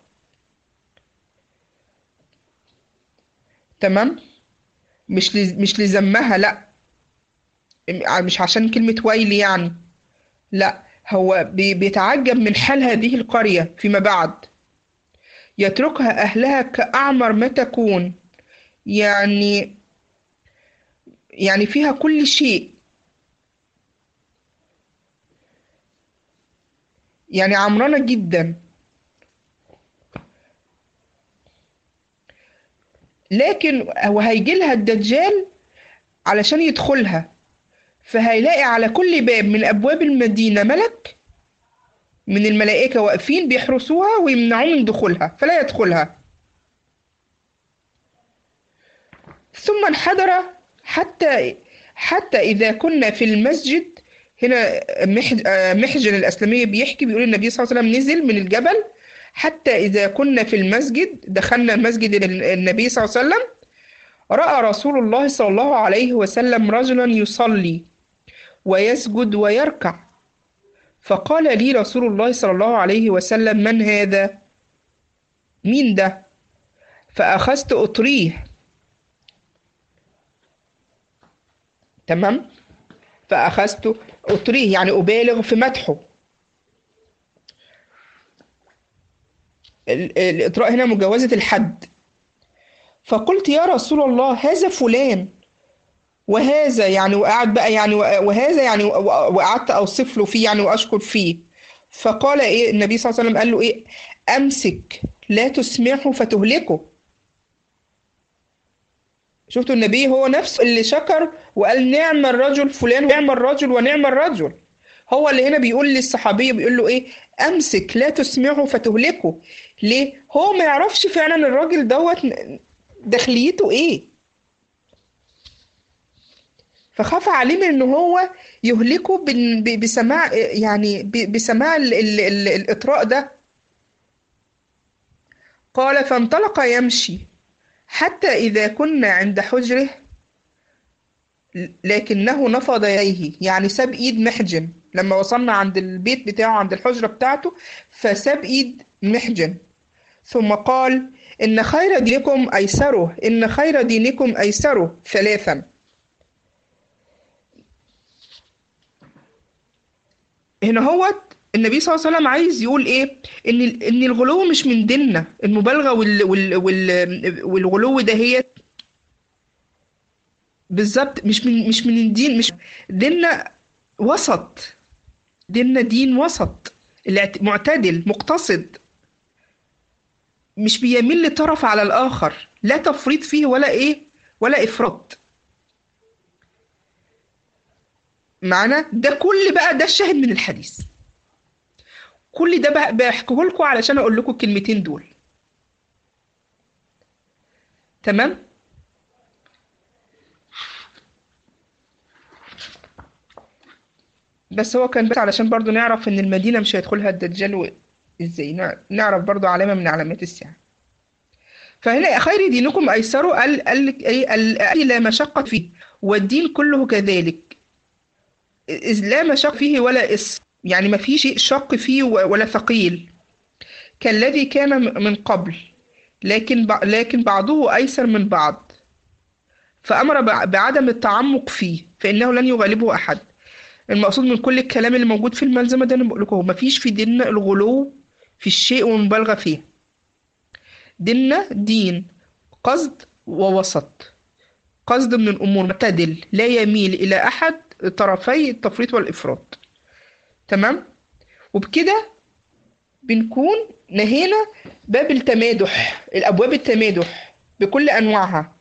تمام مش لز... مش لذمها لا مش عشان كلمة ويل يعني لا هو بي... بيتعجب من حال هذه القرية فيما بعد يتركها أهلها كأعمر ما تكون يعني يعني فيها كل شيء يعني عمرانة جدا لكن هو هيجي لها الدجال علشان يدخلها فهيلاقي على كل باب من أبواب المدينة ملك من الملائكة واقفين بيحرسوها ويمنعوه من دخولها فلا يدخلها ثم انحدر حتى حتى إذا كنا في المسجد هنا محجن الأسلمية بيحكي بيقول النبي صلى الله عليه وسلم نزل من الجبل حتى إذا كنا في المسجد دخلنا المسجد النبي صلى الله عليه وسلم رأى رسول الله صلى الله عليه وسلم رجلا يصلي ويسجد ويركع فقال لي رسول الله صلى الله عليه وسلم من هذا مين ده فأخذت أطريه تمام فأخذت أطريه يعني أبالغ في مدحه الإطراء هنا مجاوزة الحد فقلت يا رسول الله هذا فلان وهذا يعني وقعد بقى يعني وهذا يعني وقعدت اوصف له فيه يعني واشكر فيه فقال ايه النبي صلى الله عليه وسلم قال له ايه امسك لا تسمعه فتهلكه شفتوا النبي هو نفسه اللي شكر وقال نعم الرجل فلان ونعم الرجل ونعم الرجل هو اللي هنا بيقول للصحابية بيقول له ايه امسك لا تسمعه فتهلكه ليه هو ما يعرفش فعلا الراجل دوت داخليته ايه فخاف عليه من ان هو يهلكه بسماع يعني بسماع ال ال ال الاطراء ده قال فانطلق يمشي حتى اذا كنا عند حجره لكنه نفض يديه يعني ساب ايد محجن لما وصلنا عند البيت بتاعه عند الحجره بتاعته فساب ايد محجن ثم قال إن خير دينكم أيسره إن خير دينكم أيسره ثلاثا هنا هو النبي صلى الله عليه وسلم عايز يقول ايه ان ان الغلو مش من ديننا المبالغه وال وال وال والغلو ده هي بالظبط مش من مش من الدين مش ديننا وسط ديننا دين وسط معتدل مقتصد مش بيميل لطرف على الآخر لا تفريط فيه ولا إيه ولا إفراط معنا ده كل بقى ده الشاهد من الحديث كل ده بحكيه لكم علشان أقول لكم الكلمتين دول تمام بس هو كان بس علشان برضو نعرف ان المدينة مش هيدخلها الدجال و- ازاي نع- نعرف برضو علامة من علامات الساعة فهنا خير دينكم أيسره قال قال لك ايه قال لا مشقة فيه والدين كله كذلك إذ لا مشق فيه ولا إس يعني ما في شيء شق فيه و- ولا ثقيل كالذي كان م- من قبل لكن بع- لكن بعضه أيسر من بعض فأمر بع- بعدم التعمق فيه فإنه لن يغالبه أحد المقصود من كل الكلام اللي موجود في الملزمة ده أنا بقول لكم ما فيش في ديننا الغلو في الشيء والمبالغة فيه ديننا دين قصد ووسط قصد من الأمور معتدل لا يميل إلى أحد طرفي التفريط والإفراط تمام وبكده بنكون نهينا باب التمادح الأبواب التمادح بكل أنواعها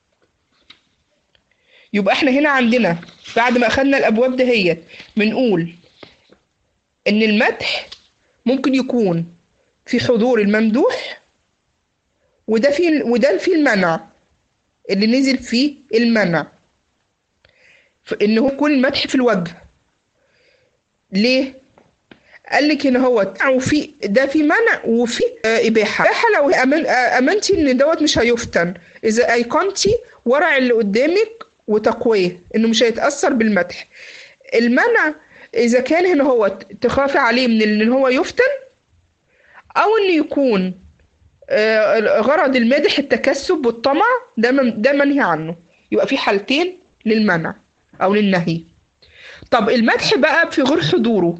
يبقى احنا هنا عندنا بعد ما أخدنا الأبواب دهيت بنقول إن المدح ممكن يكون في حضور الممدوح وده في وده في المنع اللي نزل فيه المنع فإن هو يكون المدح في الوجه ليه؟ قال لك ان هو وفي ده في منع وفي آه، اباحه اباحه لو أمن آه، امنتي ان دوت مش هيفتن اذا ايقنتي ورع اللي قدامك وتقويه انه مش هيتاثر بالمدح المنع اذا كان هنا هو تخافي عليه من ان هو يفتن او انه يكون آه، غرض المدح التكسب والطمع ده من- ده منهي عنه يبقى في حالتين للمنع او للنهي طب المدح بقى في غير حضوره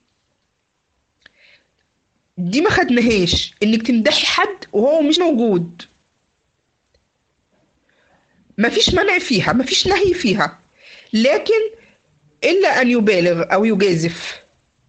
دي ما خدناهاش انك تمدحي حد وهو مش موجود مفيش منع فيها مفيش نهي فيها لكن الا ان يبالغ او يجازف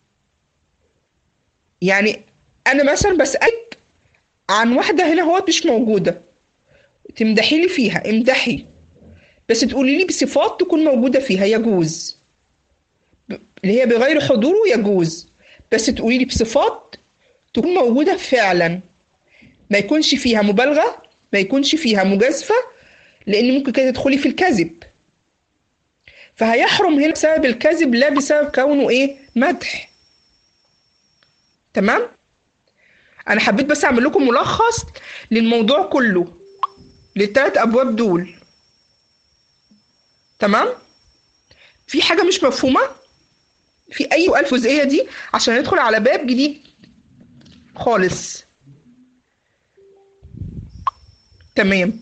يعني انا مثلا بسالك عن واحده هنا هو مش موجوده تمدحي لي فيها امدحي بس تقولي لي بصفات تكون موجوده فيها يجوز ب- اللي هي بغير حضوره يجوز بس تقولي لي بصفات تكون موجودة فعلا ما يكونش فيها مبالغة ما يكونش فيها مجازفة لأن ممكن كده تدخلي في الكذب فهيحرم هنا بسبب الكذب لا بسبب كونه إيه مدح تمام أنا حبيت بس أعمل لكم ملخص للموضوع كله للتلات أبواب دول تمام في حاجة مش مفهومة في أي سؤال في الجزئية دي عشان ندخل على باب جديد خالص تمام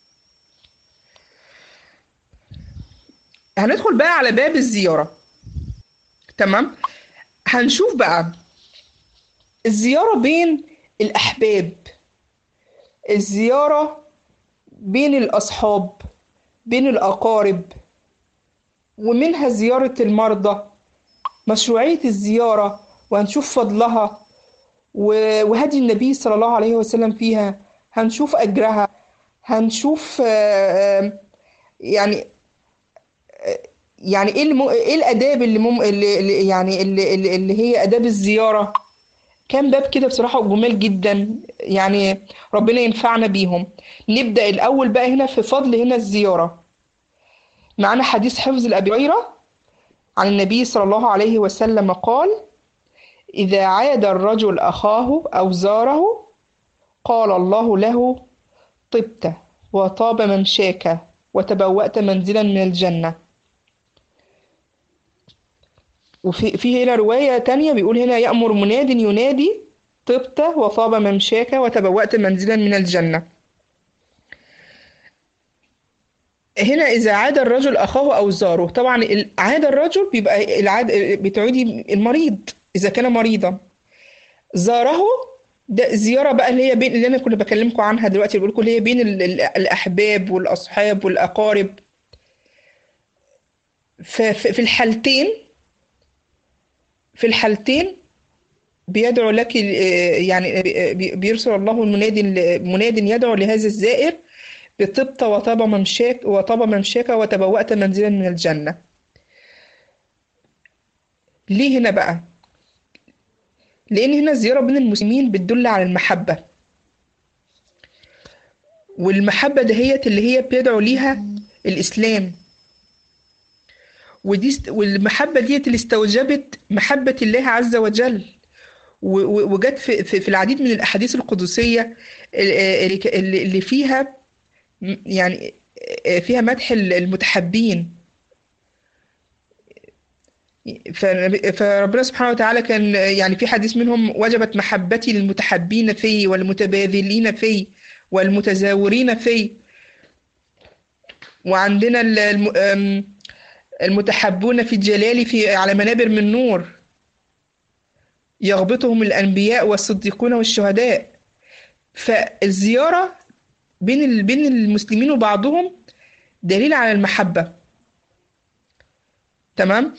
هندخل بقى على باب الزيارة تمام هنشوف بقى الزيارة بين الأحباب الزيارة بين الأصحاب بين الأقارب ومنها زيارة المرضى مشروعية الزيارة وهنشوف فضلها و- وهدي النبي صلى الله عليه وسلم فيها هنشوف أجرها هنشوف آه، آه، يعني آه، يعني ايه المو... ايه الاداب اللي, مم... اللي اللي- يعني اللي, اللي اللي هي اداب الزياره كام باب كده بصراحه جمال جدا يعني ربنا ينفعنا بيهم نبدا الاول بقى هنا في فضل هنا الزياره معنا حديث حفظ الابي هريره عن النبي صلى الله عليه وسلم قال إذا عاد الرجل أخاه أو زاره قال الله له طبت وطاب ممشاك وتبوأت منزلا من الجنة وفي في هنا رواية تانية بيقول هنا يأمر مناد ينادي طبت وطاب ممشاك وتبوأت منزلا من الجنة هنا إذا عاد الرجل أخاه أو زاره طبعا ال- عاد الرجل بيبقى العاد بتعودي المريض إذا كان مريضا زاره ده زيارة بقى اللي هي بين اللي أنا كنت بكلمكم عنها دلوقتي اللي بقول لكم اللي هي بين ال- ال- الأحباب والأصحاب والأقارب ففي في الحالتين في الحالتين بيدعو لك ال- يعني بي- بيرسل الله المنادي مناد يدعو لهذا الزائر بطبت وطاب ممشاك وطاب ممشاك وتبوأت منزلا من الجنة ليه هنا بقى لأن هنا الزيارة بين المسلمين بتدل على المحبة والمحبة دهيت اللي هي بيدعو ليها الإسلام ودي است- والمحبة ديت اللي استوجبت محبة الله عز وجل و- و- وجت في, في, في العديد من الأحاديث القدسية اللي ك- اللي اللي فيها م- يعني فيها مدح المتحبين فنبي- فربنا سبحانه وتعالى كان يعني في حديث منهم وجبت محبتي للمتحبين في والمتباذلين في والمتزاورين في وعندنا ال- الم- أم، المتحبون في الجلال في على منابر من نور يغبطهم الأنبياء والصديقون والشهداء فالزيارة بين ال- بين المسلمين وبعضهم دليل على المحبة تمام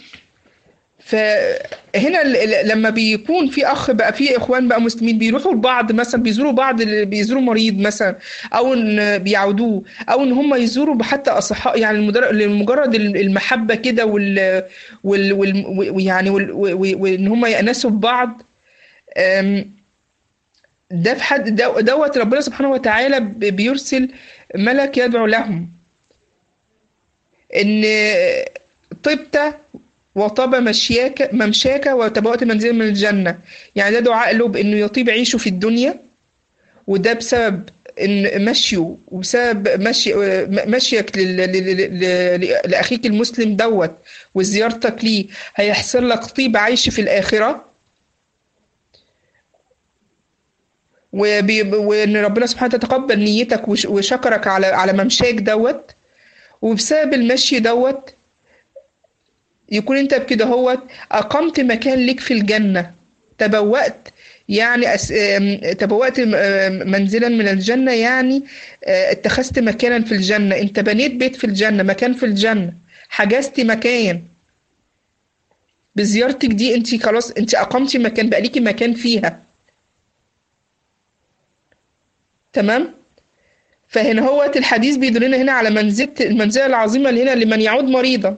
فهنا ال- ال- لما بيكون في اخ بقى في اخوان بقى مسلمين بيروحوا لبعض مثلا بيزوروا بعض ال- بيزوروا مريض مثلا او ان بيعودوه او ان هم يزوروا حتى اصحاء يعني المدر- لمجرد ال- المحبه كده وال وال وال- ويعني وال- و- وان هم يأنسوا ببعض أم، ده في حد دو- دوت ربنا سبحانه وتعالى ب- بيرسل ملك يدعو لهم ان طبت وطاب مشياك ممشاك وتبوأت منزلا من الجنة يعني ده دعاء له بأنه يطيب عيشه في الدنيا وده بسبب إن مشيه وبسبب مشي مشيك لل- لل- لل- لأخيك المسلم دوت وزيارتك ليه هيحصل لك طيب عيش في الآخرة وبي- وإن ربنا سبحانه وتعالى تقبل نيتك وش- وشكرك على على ممشاك دوت وبسبب المشي دوت يكون انت بكده هو اقمت مكان لك في الجنة تبوأت يعني أس... آم، تبوأت م- آم، منزلا من الجنة يعني آه، اتخذت مكانا في الجنة انت بنيت بيت في الجنة مكان في الجنة حجزت مكان بزيارتك دي انت خلاص انت اقمتي مكان بقى ليكي مكان فيها تمام فهنا هو الحديث بيدلنا هنا على منزلة المنزلة العظيمة اللي هنا لمن يعود مريضا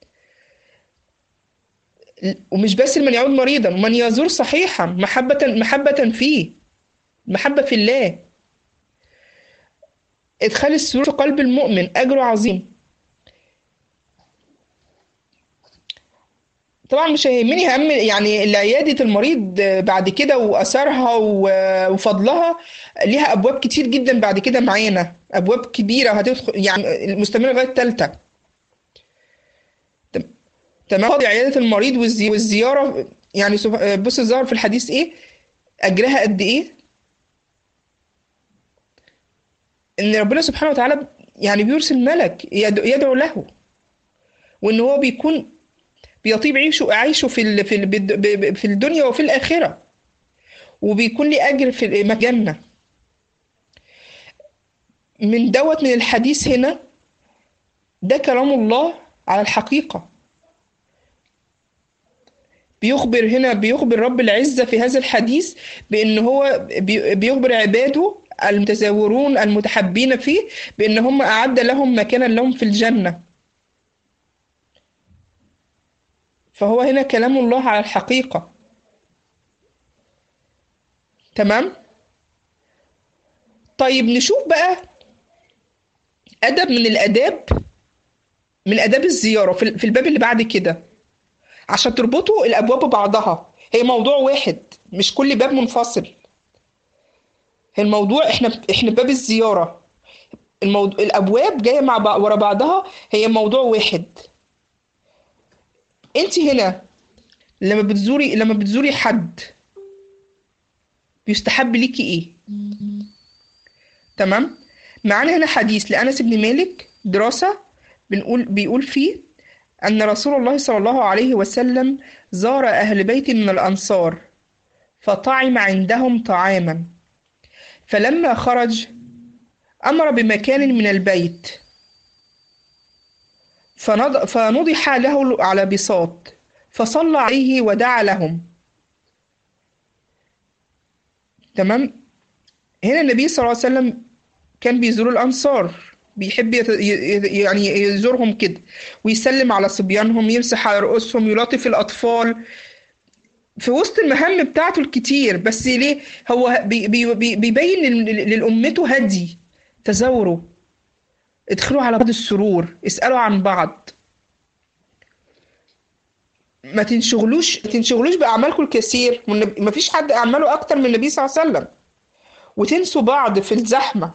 ومش بس من يعود مريضا من يزور صحيحا محبة محبة فيه محبة في الله إدخال السرور في قلب المؤمن أجره عظيم طبعا مش هيهمني هم يعني عيادة المريض بعد كده وأثرها و- وفضلها ليها أبواب كتير جدا بعد كده معانا أبواب كبيرة هتدخل يعني مستمرة لغاية تالتة تمام فضل عيادة المريض والزي- والزيارة يعني سب- بص الظاهر في الحديث ايه أجرها قد ايه ان ربنا سبحانه وتعالى يعني بيرسل ملك يدعو, يدعو له وان هو بيكون بيطيب عيشه عيشه في ال- في ال- بد- ب- ب- في الدنيا وفي الآخرة وبيكون لي أجر في الجنة من دوت من الحديث هنا ده كلام الله على الحقيقة بيخبر هنا بيخبر رب العزة في هذا الحديث بأن هو بي- بيخبر عباده المتزاورون المتحبين فيه بأن هم أعد لهم مكانا لهم في الجنة فهو هنا كلام الله على الحقيقة تمام طيب نشوف بقى أدب من الآداب من آداب الزيارة في في الباب اللي بعد كده عشان تربطوا الأبواب ببعضها هي موضوع واحد مش كل باب منفصل هي الموضوع احنا احنا باب الزيارة الموضوع الأبواب جاية مع بعض ورا بعضها هي موضوع واحد انت هنا لما بتزوري لما بتزوري حد بيستحب ليكي ايه تمام معانا هنا حديث لأنس بن مالك دراسة بنقول بيقول فيه أن رسول الله صلى الله عليه وسلم زار أهل بيت من الأنصار فطعم عندهم طعاما فلما خرج أمر بمكان من البيت فنض- فنضح له على بساط فصلى عليه ودعا لهم تمام هنا النبي صلى الله عليه وسلم كان بيزور الأنصار بيحب يت... ي- يعني يزورهم كده ويسلم على صبيانهم يمسح على رؤوسهم يلاطف الأطفال في وسط المهام بتاعته الكتير بس ليه هو بي... بي... بي- بيبين لل- للأمته هدي تزاوروا ادخلوا على بعض السرور اسألوا عن بعض ما تنشغلوش ما تنشغلوش باعمالكم الكثير ما فيش حد اعماله اكتر من النبي صلى الله عليه وسلم وتنسوا بعض في الزحمه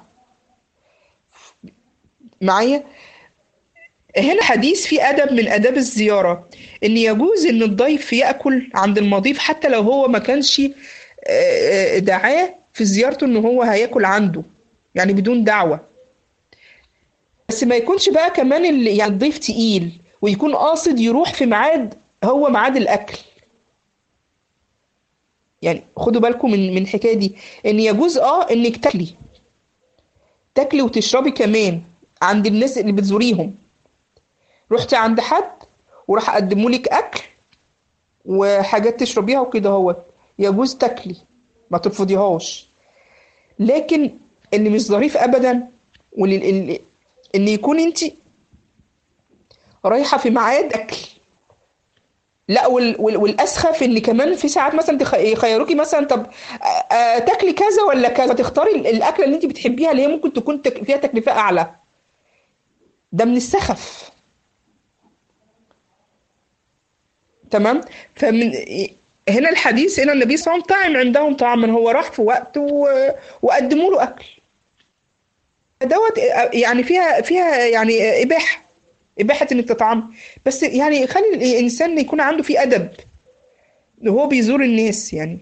معايا هنا حديث في ادب من اداب الزياره ان يجوز ان الضيف ياكل عند المضيف حتى لو هو ما كانش آه، دعاه في زيارته ان هو هياكل عنده يعني بدون دعوه بس ما يكونش بقى كمان اللي يعني الضيف تقيل ويكون قاصد يروح في ميعاد هو ميعاد الاكل يعني خدوا بالكم من من الحكايه دي ان يجوز اه انك تاكلي تاكلي وتشربي كمان عند الناس اللي بتزوريهم رحتي عند حد وراح قدموا لك اكل وحاجات تشربيها وكده اهوت يجوز تاكلي ما ترفضيهاش لكن اللي مش ظريف ابدا واللي ان يكون انت رايحه في ميعاد اكل لا وال وال والاسخف ان كمان في ساعات مثلا يخيروكي مثلا طب تاكلي كذا ولا كذا تختاري الاكله اللي انت بتحبيها اللي هي ممكن تكون تك فيها تكلفه اعلى ده من السخف تمام فمن هنا الحديث هنا النبي صلى الله عليه وسلم طعم عندهم طعاما هو راح في وقت و... وقدموا له اكل دوت يعني فيها فيها يعني اباحه اباحه انك تطعم بس يعني خلي الانسان يكون عنده في ادب وهو بيزور الناس يعني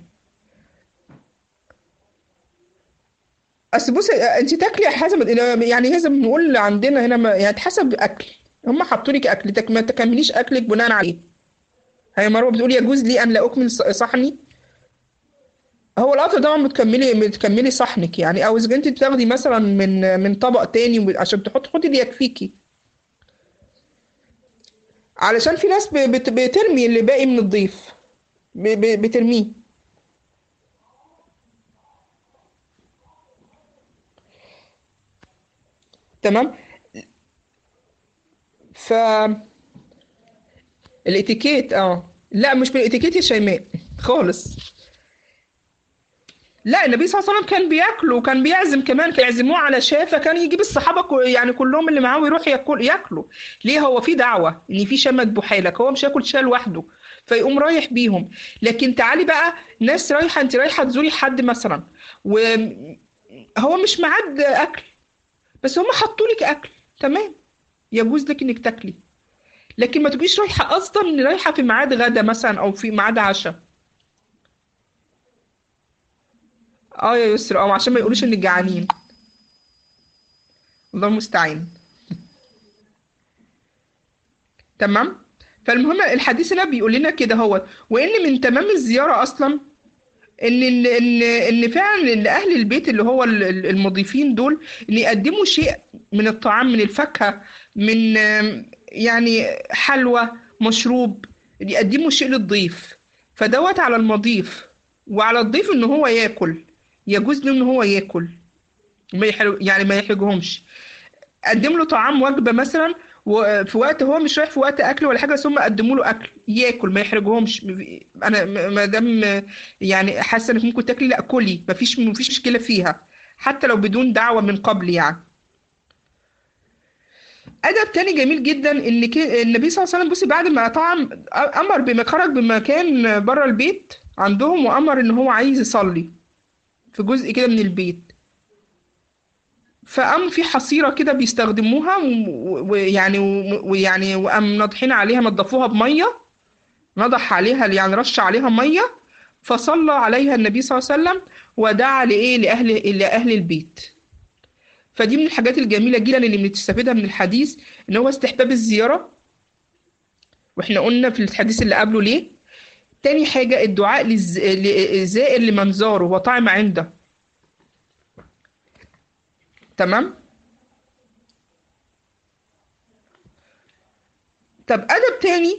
اصل بص انت تاكلي حسب يعني هي زي ما بنقول عندنا هنا يعني حسب اكل هم حطوا لك اكل ما تكمليش اكلك بناء عليه هي مروه بتقول يجوز لي ان لا اكمل صحني هو القطر طبعا بتكملي بتكملي صحنك يعني او اذا انت بتاخدي مثلا من من طبق تاني عشان تحطي خدي اللي يكفيكي علشان في ناس بترمي اللي باقي من الضيف بترميه تمام ف الاتيكيت اه لا مش بالاتيكيت يا شيماء خالص لا النبي صلى الله عليه وسلم كان بياكل وكان بيعزم كمان فيعزموه على شاة فكان يجيب الصحابه يعني كلهم اللي معاه ويروح ياكل ياكلوا ليه هو في دعوه ان في شمك بحالك هو مش هياكل شاة لوحده فيقوم رايح بيهم لكن تعالي بقى ناس رايحه انت رايحه تزوري حد مثلا وهو مش معاد اكل بس هم حطوا لك اكل تمام يجوز لك انك تاكلي لكن ما تبقيش رايحه اصلا رايحه في ميعاد غدا مثلا او في ميعاد عشاء اه يا يسر اه عشان ما يقولوش انك جعانين الله المستعان تمام فالمهم الحديث هنا بيقول لنا كده هو وان من تمام الزياره اصلا ان ان ان فعلا لاهل البيت اللي هو المضيفين دول ان يقدموا شيء من الطعام من الفاكهه من يعني حلوى مشروب يقدموا شيء للضيف فدوت على المضيف وعلى الضيف ان هو ياكل يجوز له ان هو ياكل ما يحرج يعني ما يحرجهمش قدم له طعام وجبه مثلا وفي وقت هو مش رايح في وقت اكل ولا حاجه ثم قدموا له اكل ياكل ما يحرجهمش انا ما دام يعني حاسه انك ممكن تاكلي لا كلي ما فيش ما فيش مشكله فيها حتى لو بدون دعوه من قبل يعني ادب تاني جميل جدا ان النبي صلى الله عليه وسلم بصي بعد ما طعم امر بما خرج بمكان بره البيت عندهم وامر ان هو عايز يصلي في جزء كده من البيت فقام في حصيره كده بيستخدموها ويعني ويعني وقام ناضحين عليها نضفوها بميه نضح عليها يعني رش عليها ميه فصلى عليها النبي صلى الله عليه وسلم ودعا لايه لاهل لاهل البيت فدي من الحاجات الجميله جدا اللي بنستفيدها من الحديث ان هو استحباب الزياره واحنا قلنا في الحديث اللي قبله ليه تاني حاجة الدعاء للزائر لمن زاره وطعم عنده تمام طب أدب تاني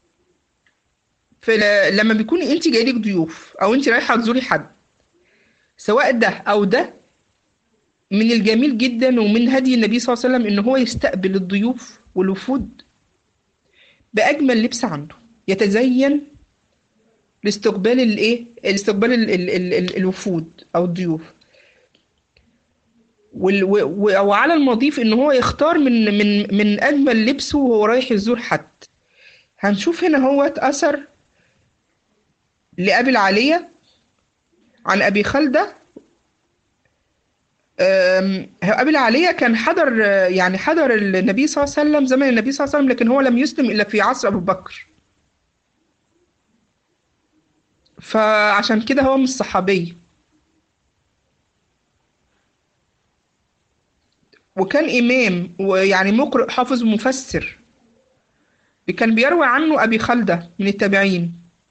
في لما بيكون انت جايلك ضيوف او انت رايحه تزوري حد سواء ده او ده من الجميل جدا ومن هدي النبي صلى الله عليه وسلم ان هو يستقبل الضيوف والوفود باجمل لبس عنده يتزين لاستقبال الايه لاستقبال ال ال ال ال الوفود او الضيوف وعلى المضيف ان هو يختار من من من اجمل لبسه وهو رايح يزور حد هنشوف هنا هو أثر لأبي العالية عن أبي خلدة أم، أبي العالية كان حضر يعني حضر النبي صلى الله عليه وسلم زمن النبي صلى الله عليه وسلم لكن هو لم يسلم إلا في عصر أبو بكر فعشان كده هو مش صحابي وكان إمام ويعني مقرئ حافظ ومفسر كان بيروي عنه أبي خلدة من التابعين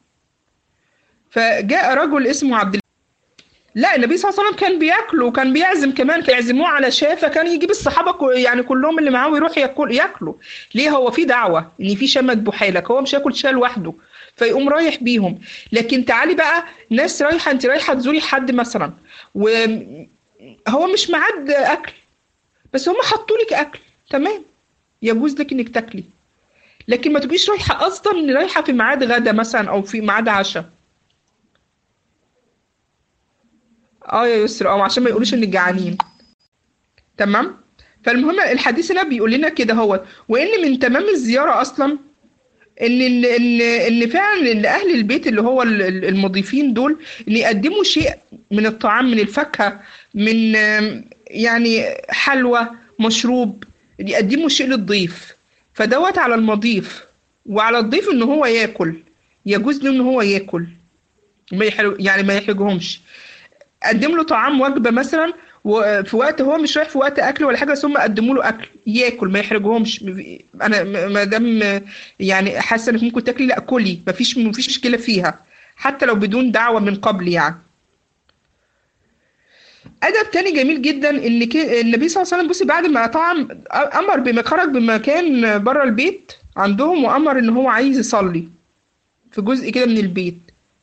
فجاء رجل اسمه عبد لا النبي صلى الله عليه وسلم كان بياكل وكان بيعزم كمان كان يعزموه على شاة فكان يجيب الصحابة كو- يعني كلهم اللي معاه ويروح ياكل ياكلوا ليه هو في دعوة ان في شاة مذبوحة لك هو مش ياكل شاة لوحده فيقوم رايح بيهم لكن تعالي بقى ناس رايحة انت رايحة تزوري حد مثلا وهو مش معاد اكل بس هم حطوا لك اكل تمام يجوز لك انك تاكلي لكن ما تبقيش رايحة اصلا ان رايحة في ميعاد غدا مثلا او في ميعاد عشاء اه يا يسرا اه عشان ما يقولوش انك جعانين تمام فالمهم الحديث هنا بيقول لنا كده هو وان من تمام الزياره اصلا ان ان ان ان فعلا ان اهل البيت اللي هو ال- ال- المضيفين دول ان يقدموا شيء من الطعام من الفاكهه من آم، يعني حلوى مشروب يقدموا شيء للضيف فدوت على المضيف وعلى الضيف ان هو ياكل يجوز له ان هو ياكل ما يحرج يعني ما يحرجهمش قدم له طعام وجبه مثلا وفي وقت هو مش رايح في وقت اكل ولا حاجه بس هم قدموا له اكل ياكل ما يحرجهمش انا م- ما دام يعني حاسه انك ممكن تاكلي لا كلي مفيش مفيش مشكله فيها حتى لو بدون دعوه من قبل يعني ادب تاني جميل جدا ان ك- النبي صلى الله عليه وسلم بصي بعد ما طعم امر بما خرج بمكان بره البيت عندهم وامر ان هو عايز يصلي في جزء كده من البيت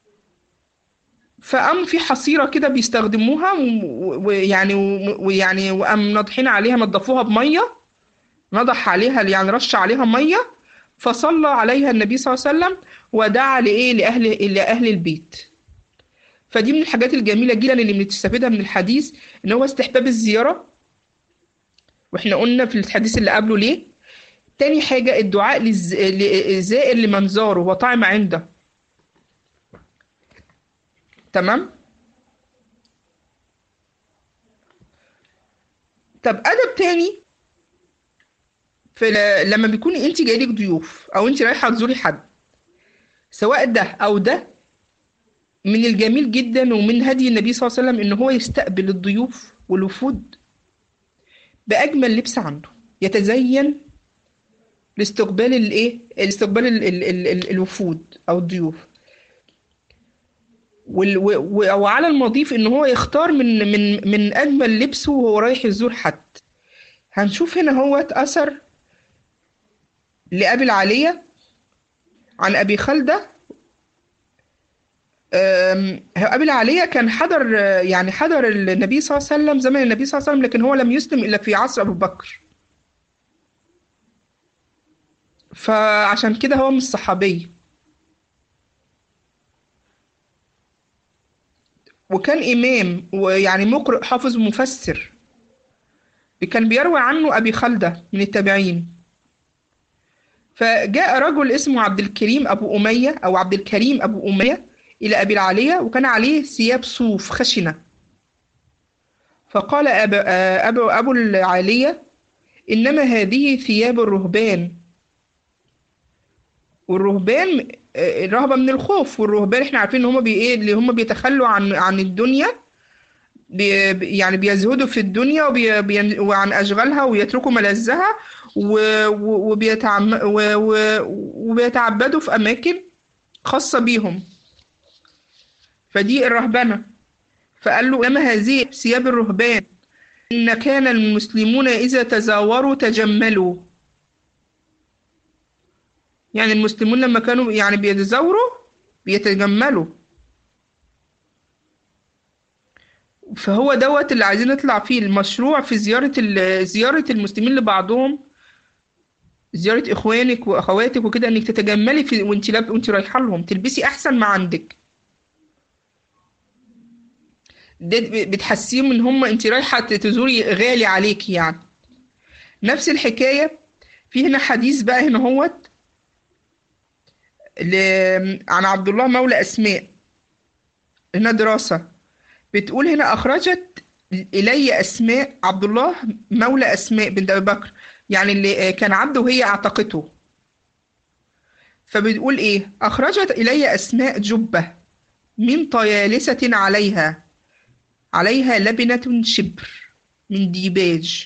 فقام في حصيرة كده بيستخدموها و- ويعني و- ويعني وقام ناضحين عليها نضفوها بمية نضح عليها يعني رش عليها مية فصلى عليها النبي صلى الله عليه وسلم ودعا لإيه لأهل لأهل البيت فدي من الحاجات الجميلة جدا اللي بنستفيدها من الحديث إن هو استحباب الزيارة واحنا قلنا في الحديث اللي قبله ليه تاني حاجة الدعاء للز- للزائر لمن زاره وطعم عنده تمام طب ادب تاني في ل- لما بيكون انت جايلك ضيوف او انت رايحه تزوري حد سواء ده او ده من الجميل جدا ومن هدي النبي صلى الله عليه وسلم ان هو يستقبل الضيوف والوفود باجمل لبس عنده يتزين لاستقبال الايه لاستقبال ال- ال- ال- ال- الوفود او الضيوف وال- و- و- وعلى المضيف ان هو يختار من من من اجمل لبسه وهو رايح يزور حد هنشوف هنا هو اثر لابي العاليه عن ابي خلده أم، ابي العاليه كان حضر يعني حضر النبي صلى الله عليه وسلم زمن النبي صلى الله عليه وسلم لكن هو لم يسلم الا في عصر ابو بكر فعشان كده هو مش صحابي وكان إمام ويعني مقرئ حافظ ومفسر كان بيروي عنه أبي خلدة من التابعين فجاء رجل اسمه عبد الكريم أبو أمية أو عبد الكريم أبو أمية إلى أبي العالية وكان عليه ثياب صوف خشنة فقال أبو, أبو, أبو العالية إنما هذه ثياب الرهبان والرهبان آه، الرهبة من الخوف والرهبان احنا عارفين ان هم بي ايه اللي هم بيتخلوا عن عن الدنيا بي بي- يعني بيزهدوا في الدنيا وبي بي وعن اشغالها ويتركوا ملذها و- و- وبيتعم و- و- وبيتعبدوا في اماكن خاصة بيهم فدي الرهبنة فقال له اما هذه ثياب الرهبان ان كان المسلمون اذا تزاوروا تجملوا يعني المسلمون لما كانوا يعني بيتزاوروا بيتجملوا فهو دوت اللي عايزين نطلع فيه المشروع في زيارة ال- زيارة المسلمين لبعضهم زيارة إخوانك وأخواتك وكده إنك تتجملي في وأنت لاب وأنت رايحة لهم تلبسي أحسن ما عندك ده بتحسيهم إن هم أنت رايحة تزوري غالي عليكي يعني نفس الحكاية في هنا حديث بقى هنا هوت ل- عن عبد الله مولى أسماء هنا دراسة بتقول هنا أخرجت إلي أسماء عبد الله مولى أسماء بنت أبي بكر يعني اللي كان عبده وهي أعتقته فبتقول إيه أخرجت إلي أسماء جبة من طيالسة عليها عليها لبنة شبر من ديباج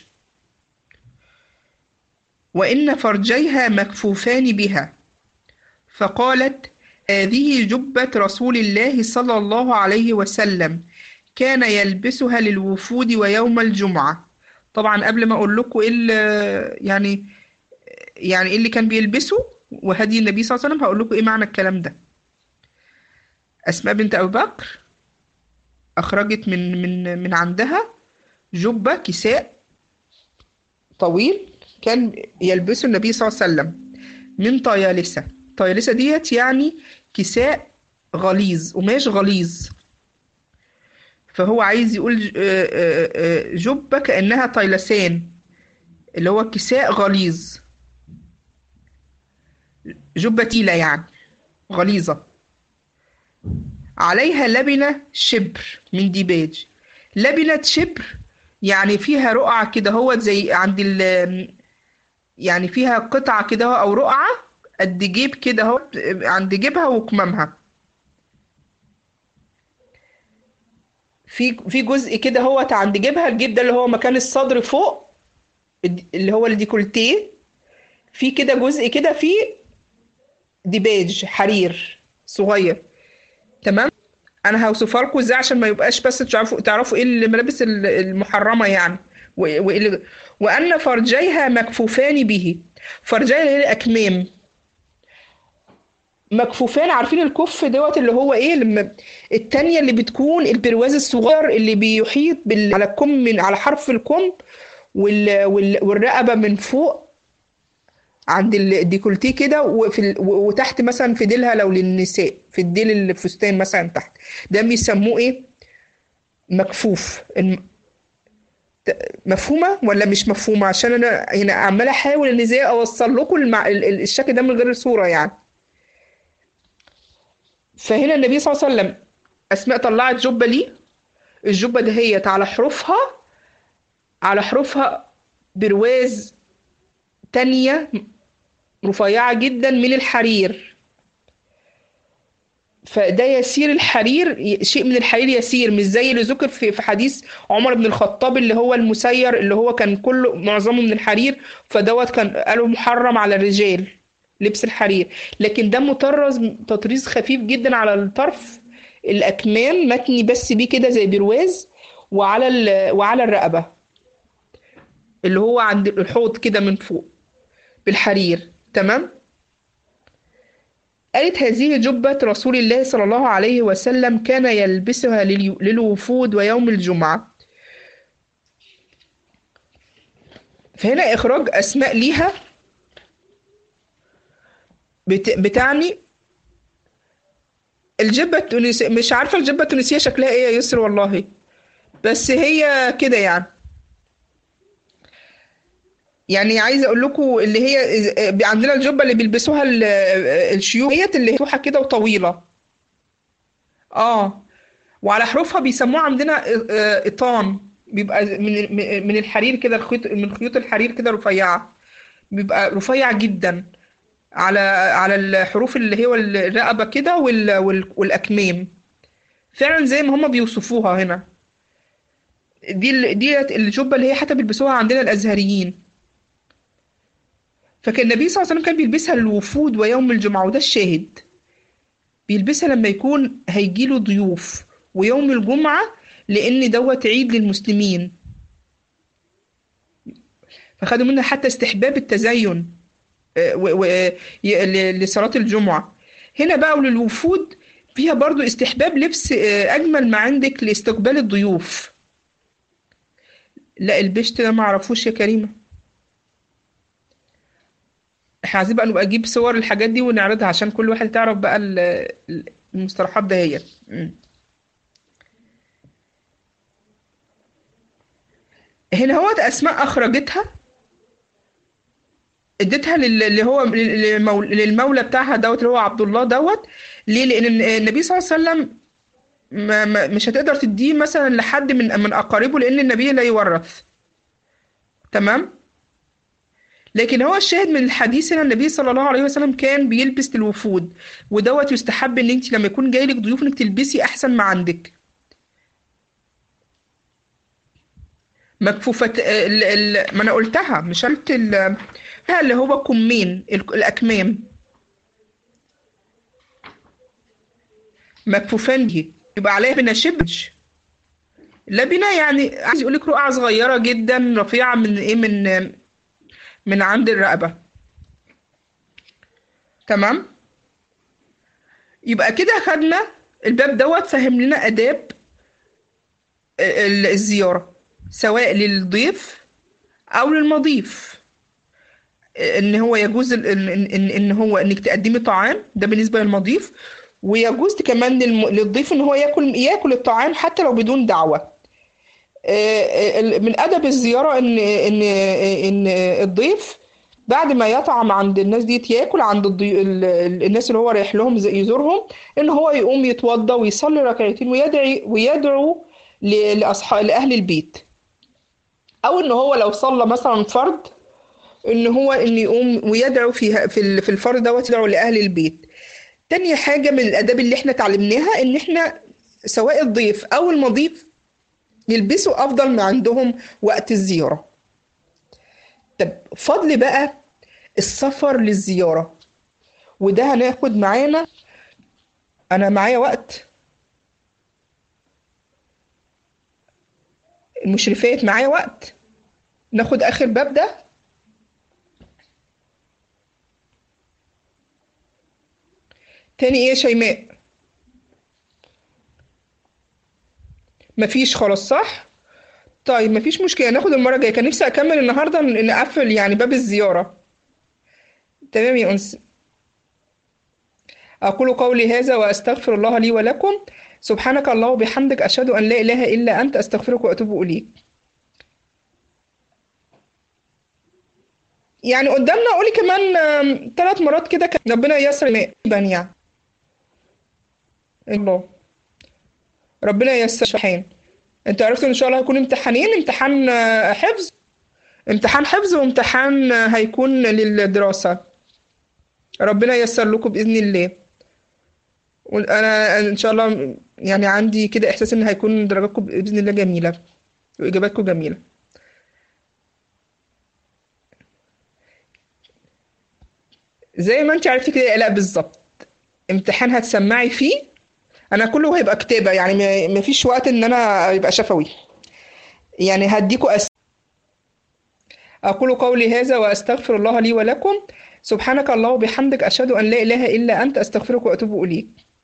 وإن فرجيها مكفوفان بها فقالت هذه جبة رسول الله صلى الله عليه وسلم كان يلبسها للوفود ويوم الجمعة طبعا قبل ما أقول لكم إيه اللي- يعني يعني إيه اللي كان بيلبسه وهدي النبي صلى الله عليه وسلم هقول لكم إيه معنى الكلام ده أسماء بنت أبي بكر أخرجت من من من عندها جبة كساء طويل كان يلبسه النبي صلى الله عليه وسلم من طيالسة طيالسة ديت يعني كساء غليظ قماش غليظ فهو عايز يقول ج- آه، آه، آه، جبة كأنها طيلسان اللي هو كساء غليظ جبة تقيلة يعني غليظة عليها لبنة شبر من ديباج لبنة شبر يعني فيها رقعة كده هو زي عند ال يعني فيها قطعة كده هو أو رقعة قد جيب كده هو عند جيبها وكمامها في في جزء كده هو عند جيبها الجيب ده اللي هو مكان الصدر فوق اللي هو الديكولتيه في كده جزء كده فيه ديباج حرير صغير تمام انا هوصفها لكم ازاي عشان ما يبقاش بس تعرفوا تعرفوا ايه الملابس ال- المحرمه يعني و- وإيه اللي- وان فرجيها مكفوفان به فرجيها اللي هي الاكمام مكفوفان عارفين الكف دوت اللي هو ايه لما التانية اللي بتكون البرواز الصغير اللي بيحيط بال... على الكم من على حرف الكم وال... وال... والرقبة من فوق عند الديكولتيه كده وفي ال... و- وتحت مثلا في ديلها لو للنساء في الديل الفستان مثلا تحت ده بيسموه ايه مكفوف الم... ت- مفهومة ولا مش مفهومة عشان انا هنا عمالة احاول ان ازاي اوصل لكم المع... ال- ال- الشكل ده من غير صورة يعني فهنا النبي صلى الله عليه وسلم اسماء طلعت جبة ليه الجبة دهيت على حروفها على حروفها برواز تانية رفيعة جدا من الحرير فده يسير الحرير ي- شيء من الحرير يسير مش زي اللي ذكر في في حديث عمر بن الخطاب اللي هو المسير اللي هو كان كله معظمه من الحرير فدوت كان قالوا محرم على الرجال لبس الحرير لكن ده مطرز تطريز خفيف جدا على الطرف الأكمام متني بس بيه كده زي برواز وعلى ال- وعلى الرقبة اللي هو عند الحوض كده من فوق بالحرير تمام قالت هذه جبة رسول الله صلى الله عليه وسلم كان يلبسها لليو- للوفود ويوم الجمعة فهنا إخراج أسماء ليها بت... بتعني الجبة التونسية مش عارفة الجبة التونسية شكلها ايه يا يسر والله بس هي كده يعني يعني عايزه اقول لكم اللي هي إز- عندنا الجبه اللي بيلبسوها ال- الشيوخ ديت اللي هي مفتوحه كده وطويله اه وعلى حروفها بيسموها عندنا آه، اطان بيبقى من من الحرير كده الخيوط من خيوط الحرير كده رفيعه بيبقى رفيع جدا على على الحروف اللي هي الرقبه كده وال- وال- والاكمام فعلا زي ما هما بيوصفوها هنا دي ال- ديت الجبه اللي هي حتى بيلبسوها عندنا الازهريين فكان النبي صلى الله عليه وسلم كان بيلبسها للوفود ويوم الجمعة وده الشاهد بيلبسها لما يكون هيجيله ضيوف ويوم الجمعة لأن دوت عيد للمسلمين فخدوا منها حتى استحباب التزين آه، و- و- ي- ل- لصلاة الجمعة هنا بقى وللوفود فيها برضو استحباب لبس آه، أجمل ما عندك لاستقبال الضيوف لا البشت ده ما اعرفوش يا كريمة احنا عايزين بقى نبقى نجيب صور الحاجات دي ونعرضها عشان كل واحد تعرف بقى ال- ال- المصطلحات ده هي مم. هنا هو أسماء أخرجتها اديتها لل- اللي هو للمول- للمولى بتاعها دوت اللي هو عبد الله دوت ليه لان النبي صلى الله عليه وسلم ما ما مش هتقدر تديه مثلا لحد من من اقاربه لان النبي لا يورث تمام لكن هو الشاهد من الحديث هنا النبي صلى الله عليه وسلم كان بيلبس للوفود ودوت يستحب ان انت لما يكون جاي لك ضيوف انك تلبسي احسن ما عندك مكفوفة ال... ال... ما انا قلتها مش قلت ال... اللي هو كمين ال- الاكمام مكفوفان دي يبقى عليها بنا شبج لبنة يعني عايز يقول لك رقعة صغيرة جدا رفيعة من ايه من من عند الرقبة تمام يبقى كده خدنا الباب دوت فهم لنا آداب ال- الزيارة سواء للضيف أو للمضيف إن هو يجوز ال- إن إن إن هو إنك تقدمي طعام ده بالنسبة للمضيف ويجوز كمان للم- للضيف إن هو ياكل ياكل الطعام حتى لو بدون دعوة آه، ال- من أدب الزيارة إن إن إن الضيف بعد ما يطعم عند الناس دي ياكل عند الضي... ال- ال- الناس اللي هو رايح لهم زي- يزورهم ان هو يقوم يتوضى ويصلي ركعتين ويدعي ويدعو ل- لاصحاب لاهل البيت او ان هو لو صلى مثلا فرض ان هو ان يقوم ويدعو في في ال- في الفرض دوت يدعو لاهل البيت تاني حاجه من الاداب اللي احنا اتعلمناها ان احنا سواء الضيف او المضيف يلبسوا افضل ما عندهم وقت الزياره طب فضل بقى السفر للزيارة وده هناخد معانا أنا معايا وقت المشرفات معايا وقت ناخد آخر باب ده تاني إيه يا شيماء مفيش خلاص صح طيب مفيش مشكلة ناخد المرة الجاية كان نفسي أكمل النهاردة ن- نقفل يعني باب الزيارة تمام يا أنس أقول قولي هذا وأستغفر الله لي ولكم سبحانك الله وبحمدك أشهد أن لا إله إلا أنت أستغفرك وأتوب إليك يعني قدامنا قولي كمان ثلاث مرات كده كان ربنا ييسر ما يعني الله ربنا ييسر شحين انت عرفت ان شاء الله هيكون امتحانين امتحان آه، حفظ امتحان حفظ وامتحان آه، هيكون للدراسة ربنا ييسر لكم بإذن الله وانا ان شاء الله يعني عندي كده احساس ان هيكون درجاتكم بإذن الله جميلة واجاباتكم جميلة زي ما انت عرفتي كده يا آلاء بالظبط امتحان هتسمعي فيه انا كله هيبقى كتابة يعني ما- مفيش وقت ان انا يبقى شفوي يعني هديكوا أس... أقول قولي هذا وأستغفر الله لي ولكم سبحانك الله وبحمدك أشهد أن لا إله إلا أنت أستغفرك وأتوب إليك